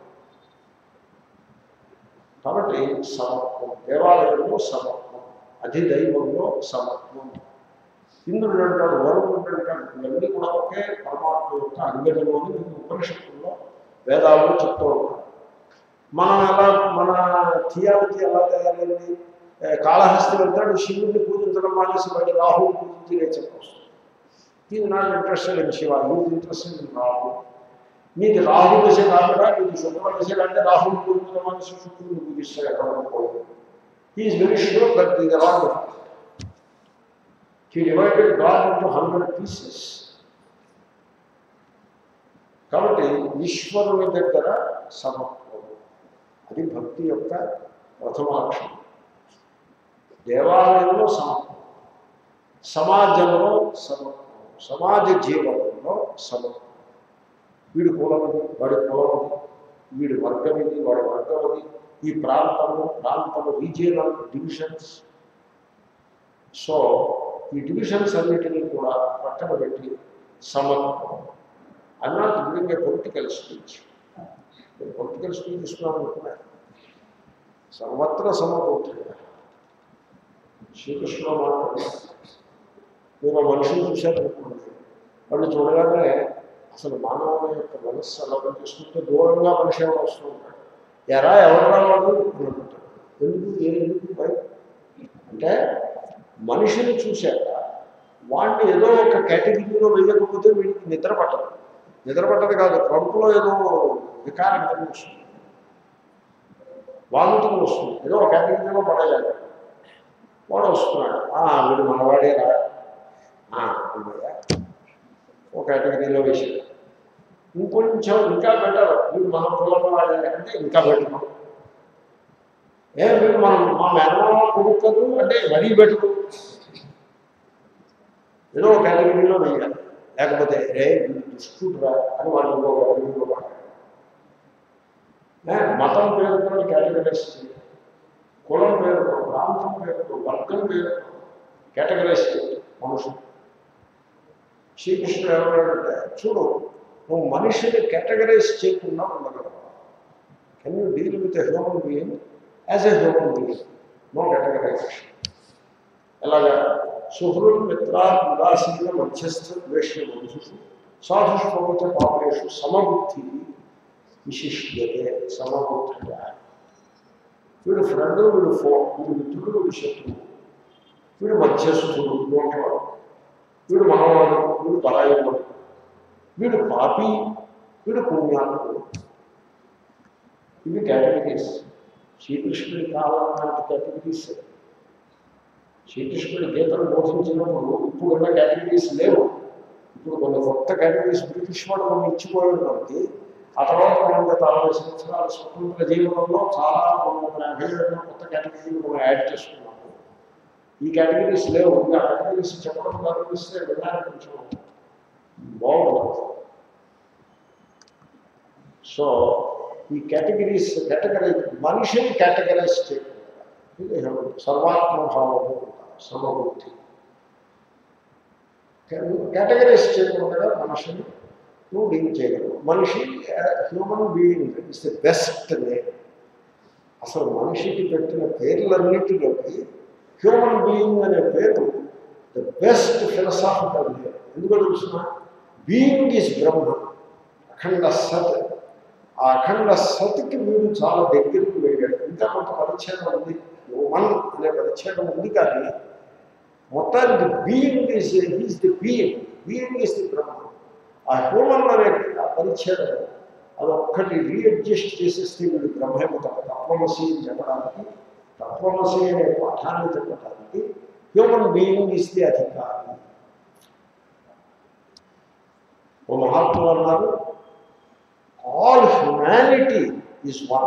Speaker 1: కాబట్టి సమత్వం దేవాలయంలో సమత్వం అధిదైవంలో సమత్వం ఇంద్రుడు అంటాడు వరుణుడు అంటాడు ఇవన్నీ కూడా ఒకే పరమాత్మ యొక్క అంగడిలో అని మీకు ఉపనిషత్తుల్లో వేదాల్లో చెప్తూ ఉంటారు మనం ఎలా మన థియాలజీ ఎలా తయారైంది ఏ, కాళహస్తి వెళ్తాడు శివుడిని పూజించడం మానేసి బయట రాహుని పూజించి నేను చెప్పొస్తుంది is not interested in Shiva is interested in Rahu నీది రాహు దశ కాకుండా నీది శుక్ర దశ అంటే రాహుని పూజించడం మానేసి శుక్రుడిని పూజిస్తాడు ఎక్కడ పోయి ఈజ్ వెరీ ష్యూర్ దట్ ఇది wrong He divided God into hundred pieces. కాబట్టి ఈశ్వరుని దగ్గర సమత్వం అది భక్తి యొక్క ప్రథమ లక్షణం దేవాలయంలో సమత్వం సమాజంలో సమత్వం సమాజ జీవనంలో సమత్వం వీడి కులమది వాడి కులమది వీడి వర్గం ఇది వాడి వర్గం అది ఈ ప్రాంతము ప్రాంతము రీజియనల్ డివిజన్స్ సో ఈ డివిజన్స్ అన్నిటినీ కూడా పక్కన పెట్టి సమత్వం I not giving a political speech నేను పొలిటికల్ స్పీచ్ ఇస్తున్నాను అనుకున్నాను సర్వత్ర సమబోధంగా శ్రీకృష్ణుడు మాట్లాడుతున్నారు మీరు ఆ మనిషిని చూశారనుకోండి వాళ్ళు చూడగానే అసలు మానవుని యొక్క మనస్సు అలా పనిచేస్తుంటే దూరంగా మనిషి ఎవరు వస్తూ ఉంటాడు ఎరా ఎవరు వాడు అని అనుకుంటాడు ఎందుకు ఏ ఎందుకు భయం అంటే మనిషిని చూశాక వాడిని ఏదో ఒక కేటగిరీలో వేయకపోతే వీడికి నిద్ర పట్టదు నిద్ర పట్టదు కాదు కడుపులో ఏదో వికారం కనిపిస్తుంది వామిటింగ్ వస్తుంది ఏదో ఒక కేటగిరీలో పడేయాలి వాడు వస్తున్నాడు "ఆ, వీడు మనవాడే రా "ఆ, అమ్మయ్య." ఒక కేటగిరీలో వేసాడు ఇంకొంచెం ఇంకా బెటర్ వీడు మన కులం వాడే అంటే ఇంకా బెటర్ ఏ వీడు మనం మా మేనమామ కొడుకదు అంటే మరీ బెటరు ఏదో ఒక కేటగిరీలో వేయాలి లేకపోతే రే వీడు దుష్టుడురా అని వాళ్ళు ఇంకో కేటగిరీలో పడ్డారు ఏ, మతం పేరుతో కేటగరైజ్ చేయాలి కులం పేరుతో ప్రాంతం పేరుతో వర్గం పేరుతో కేటగరైజ్ చేయాలి మనుషులు శ్రీకృష్ణుడు ఏమన్నాడంటే చూడు నువ్వు మనిషిని కేటగరైజ్ చేయకుండా ఉండగలవు can you deal with a human being as a human being no categorization ఎలాగా సుహృద్ మిత్రా ఉదాసీన మధ్యస్థ ద్వేష్య వంశుషు సాధుష్వచ పాపేషు సమబుద్ధి విశిష్యతే సమబుద్ధ వీడు ఫ్రెండ్ వీడు ఫో వీడు మిత్రుడు వీడు శత్రువు వీడు మధ్యస్థుడు నోటవాడు వీడు మనవాడు వీడు పరాయవాడు వీడు పాపి వీడు పుణ్యాత్ముడు ఇవి కేటగిరీస్ శ్రీకృష్ణుడి కాలం నాటి కేటగిరీస్ శ్రీకృష్ణుడి గీతను బోధించినప్పుడు ఇప్పుడున్న కేటగిరీస్ లేవు ఇప్పుడు కొన్ని కొత్త కేటగిరీస్ బ్రిటిష్ వాడు కొన్ని ఇచ్చిపోయాడు మనకి ఆ తర్వాత మనం గత అరవై సంవత్సరాల స్వతంత్ర జీవనంలో చాలా రెండు వందల యాభై ఏళ్ళలో కొత్త కేటగిరీలు మనం యాడ్ చేసుకున్నాము ఈ కేటగిరీస్ లేవు ఇంకా కేటగిరీస్ చెప్పడం ప్రారంభిస్తే వినడానికి కొంచెం బాగుంటుంది సో ఈ కేటగిరీస్ కేటగరైజ్ మనిషిని కేటగరైజ్ చేయకుండా ఇది సర్వాత్మభావము సమబుద్ధి కేటగరైజ్ చేయకుండా మనిషిని నువ్వు డీల్ చేయగలవు మనిషి human being is the best name అసలు మనిషికి పెట్టిన పేర్లన్నిటిలోకి హ్యూమన్ బీయింగ్ అనే పేరు ద బెస్ట్ ఫిలసాఫికల్ నేమ్ ఎందుకో తెలుసిన బీయింగ్ ఈజ్ బ్రహ్మ అఖండ సత్ ఆ అఖండ సత్కి వీడు చాలా దగ్గరికి వెళ్ళాడు ఇంకా కొంత పరిచ్ఛేదం ఉంది వన్ అనే పరిచ్ఛేదం ఉంది కానీ మొత్తానికి being is is the being being is the Brahma ఆ హ్యూమన్ అనే ఆ పరిచ్ఛేదం అదొక్కటి రీఅడ్జస్ట్ చేసేస్తే వీడు బ్రహ్మముత తత్వమసి అని చెప్పడానికి తత్వమసి అనే పాఠాన్ని చెప్పడానికి హ్యూమన్ బీయింగ్ ఇస్ ది అధికారి ఓ మహాత్ములు అన్నారు all humanity is one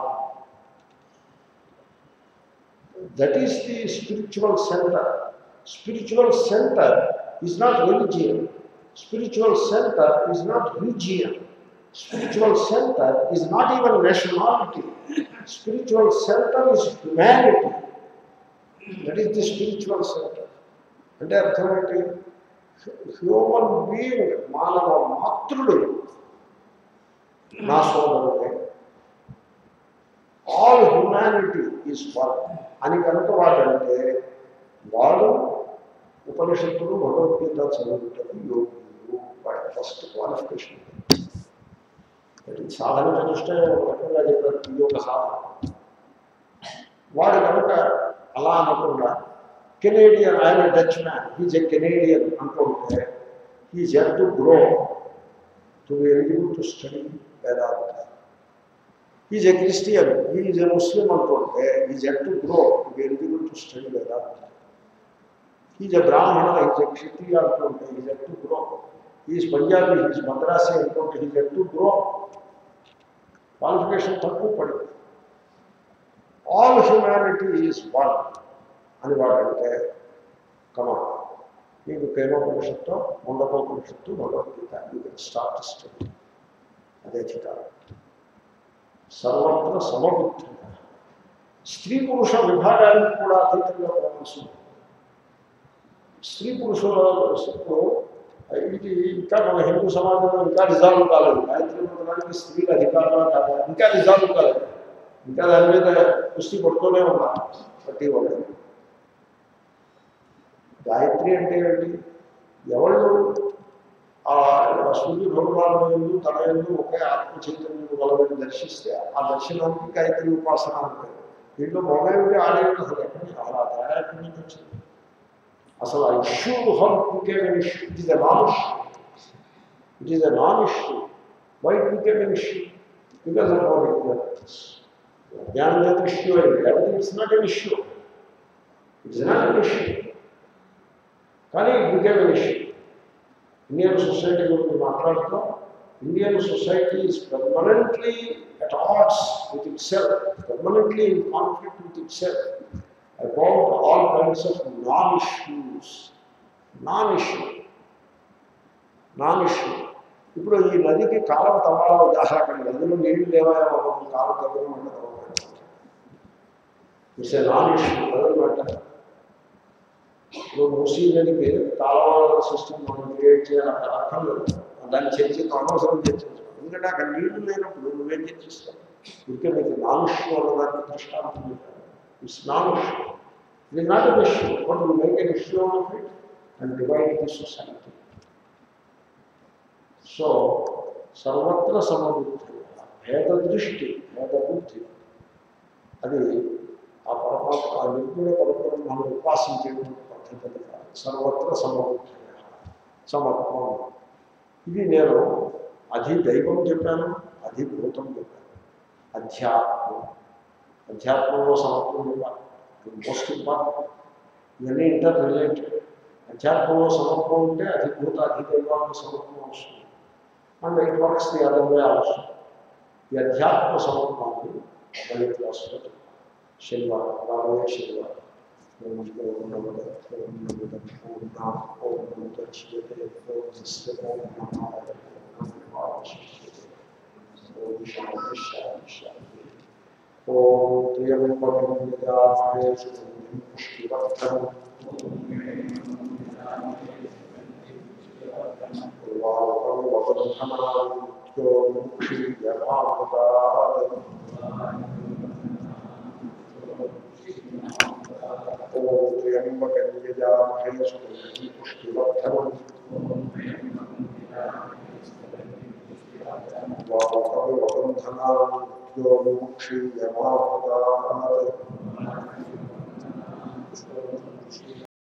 Speaker 1: that is the spiritual centre spiritual centre is not religion spiritual centre is not region spiritual centre is not even nationality spiritual centre is humanity that is the spiritual centre అంటే అర్థం ఏంటి human being మానవ మాతృడు నా సోదరుడే all humanity is one అని కనుక వాడంటే వాడు ఉపనిషత్తులు భగవద్గీత చదువుటకు యోగ్యులు వాడి ఫస్ట్ క్వాలిఫికేషన్ అది సాధన చతుష్టే ఒక రకంగా చెప్పారు ఇది ఒక సాధన వాడు కనుక అలా అనకుండా కెనేడియన్ ఆయన Dutch man he's a Canadian అనుకుంటే he's had to grow to eligible to study Vedanta is a Christian is a Muslim అనుకుంటే is at to grow to eligible to study Vedanta is a Brahmin is a Kshatriya అనుకుంటే is at to grow is Punjabi is Madrasi అనుకుంటే is at to grow qualification తక్కువ పడింది all humanity is one అని వాడంటే కమా మీకు Kenopanishad Mundakopanishad Bhagavad Gita you can start study అదే చికారు సర్వత్ర సమబుద్ధి స్త్రీ పురుష విభాగానికి కూడా అతీతంగా పోవాల్సి ఉంది స్త్రీ పురుషుల ఇప్పుడు ఇది ఇంకా మన హిందూ సమాజంలో ఇంకా రిజాల్వ్ కాలేదు గాయత్రి మంత్రానికి స్త్రీల అధికారంలో కాదు ఇంకా రిజాల్వ్ కాలేదు ఇంకా దాని మీద కుస్తీ పడుతూనే ఉన్నారు ప్రతి వాళ్ళు గాయత్రి అంటే ఏంటి ఎవరు ఆ సూర్య భగవాను ఎందు తన ఎందు ఒకే ఆత్మ చైతన్యం గలదని దర్శిస్తే ఆ దర్శనానికి గాయత్రి ఉపాసన అంటే దీంట్లో మొగేమిటి ఆడేమిటి అసలు ఎక్కడి అలా తేడా ఎక్కడి నుంచి వచ్చింది అసలు ఆ issue how became an issue it is a non issue it is a non issue why it became an issue because of our ignorance జ్ఞానం చేత ఇష్యూ అయింది కాబట్టి it's not an issue it's not an issue కానీ it became an issue Indian society గురించి మాట్లాడుతాం Indian society is permanently at odds with itself permanently in conflict with itself about all kinds of non issues non issue non issue ఇప్పుడు ఈ నదికి కాలం తవ్వాలా ఉదాహరణ నదిలో నీళ్లు లేవా కాలం తవ్వడం అంటే ఇట్స్ నాన్ ఇష్యూ అదనమాట ఇప్పుడు మూసీ నదికి కాలువ సిస్టమ్ మనం క్రియేట్ చేయాలి అక్కడ అక్కర్లేదు దాన్ని చర్చించి అనవసరం చర్చించాలి ఎందుకంటే అక్కడ నీళ్లు లేనప్పుడు నువ్వేం చర్చిస్తావు ఇంకే మీకు నాలుష్యం వల్ల దానికి దృష్టాంతం ఇట్స్ నాలుష్యం it is not an issue but you make an issue of it and divide the society so సర్వత్ర సమబుద్ధి భేద దృష్టి భేద బుద్ధి అది ఆ పరమాత్మ ఆ నిర్గుణ పరబ్రహ్మను ఉపాసించేటువంటి పద్ధతి కాదు సర్వత్ర సమబుద్ధి సమత్వం ఇది నేను అధిదైవం చెప్పాను అధిభూతం చెప్పాను అధ్యాత్మం అధ్యాత్మంలో సమత్వం ఇవ్వాలి మోస్ట్ ఇంపార్టెంట్ ఇవన్నీ ఇంటర్ రిలేటెడ్ అధ్యాత్మంలో సమత్వం ఉంటే అధిభూత అధిదైవానికి సమత్వం అవసరం and it works the other way అవసరం ఈ అధ్యాత్మ సమత్వాన్ని మళ్ళీ క్లాస్లో శనివారం రాబోయే శనివారం ఓం ఓం నమః ఓం నమః ఓం నామ ఓం నమః శివతే ఓం సస్య ఓం నమః ఓం నమః శివతే ఓం శాంతి శాంతి శాంతి ఓం త్రియంబకం యజామహే సుగంధిం పుష్టివర్ధనం వారం వబంధనాత్యో ముక్షీయమాపదాత్ ఓం త్రియంబకం యజామహే సుగంధిం పుష్టివర్ధనం వారం వబంధనాత్యో ముక్షీయమాపదాత్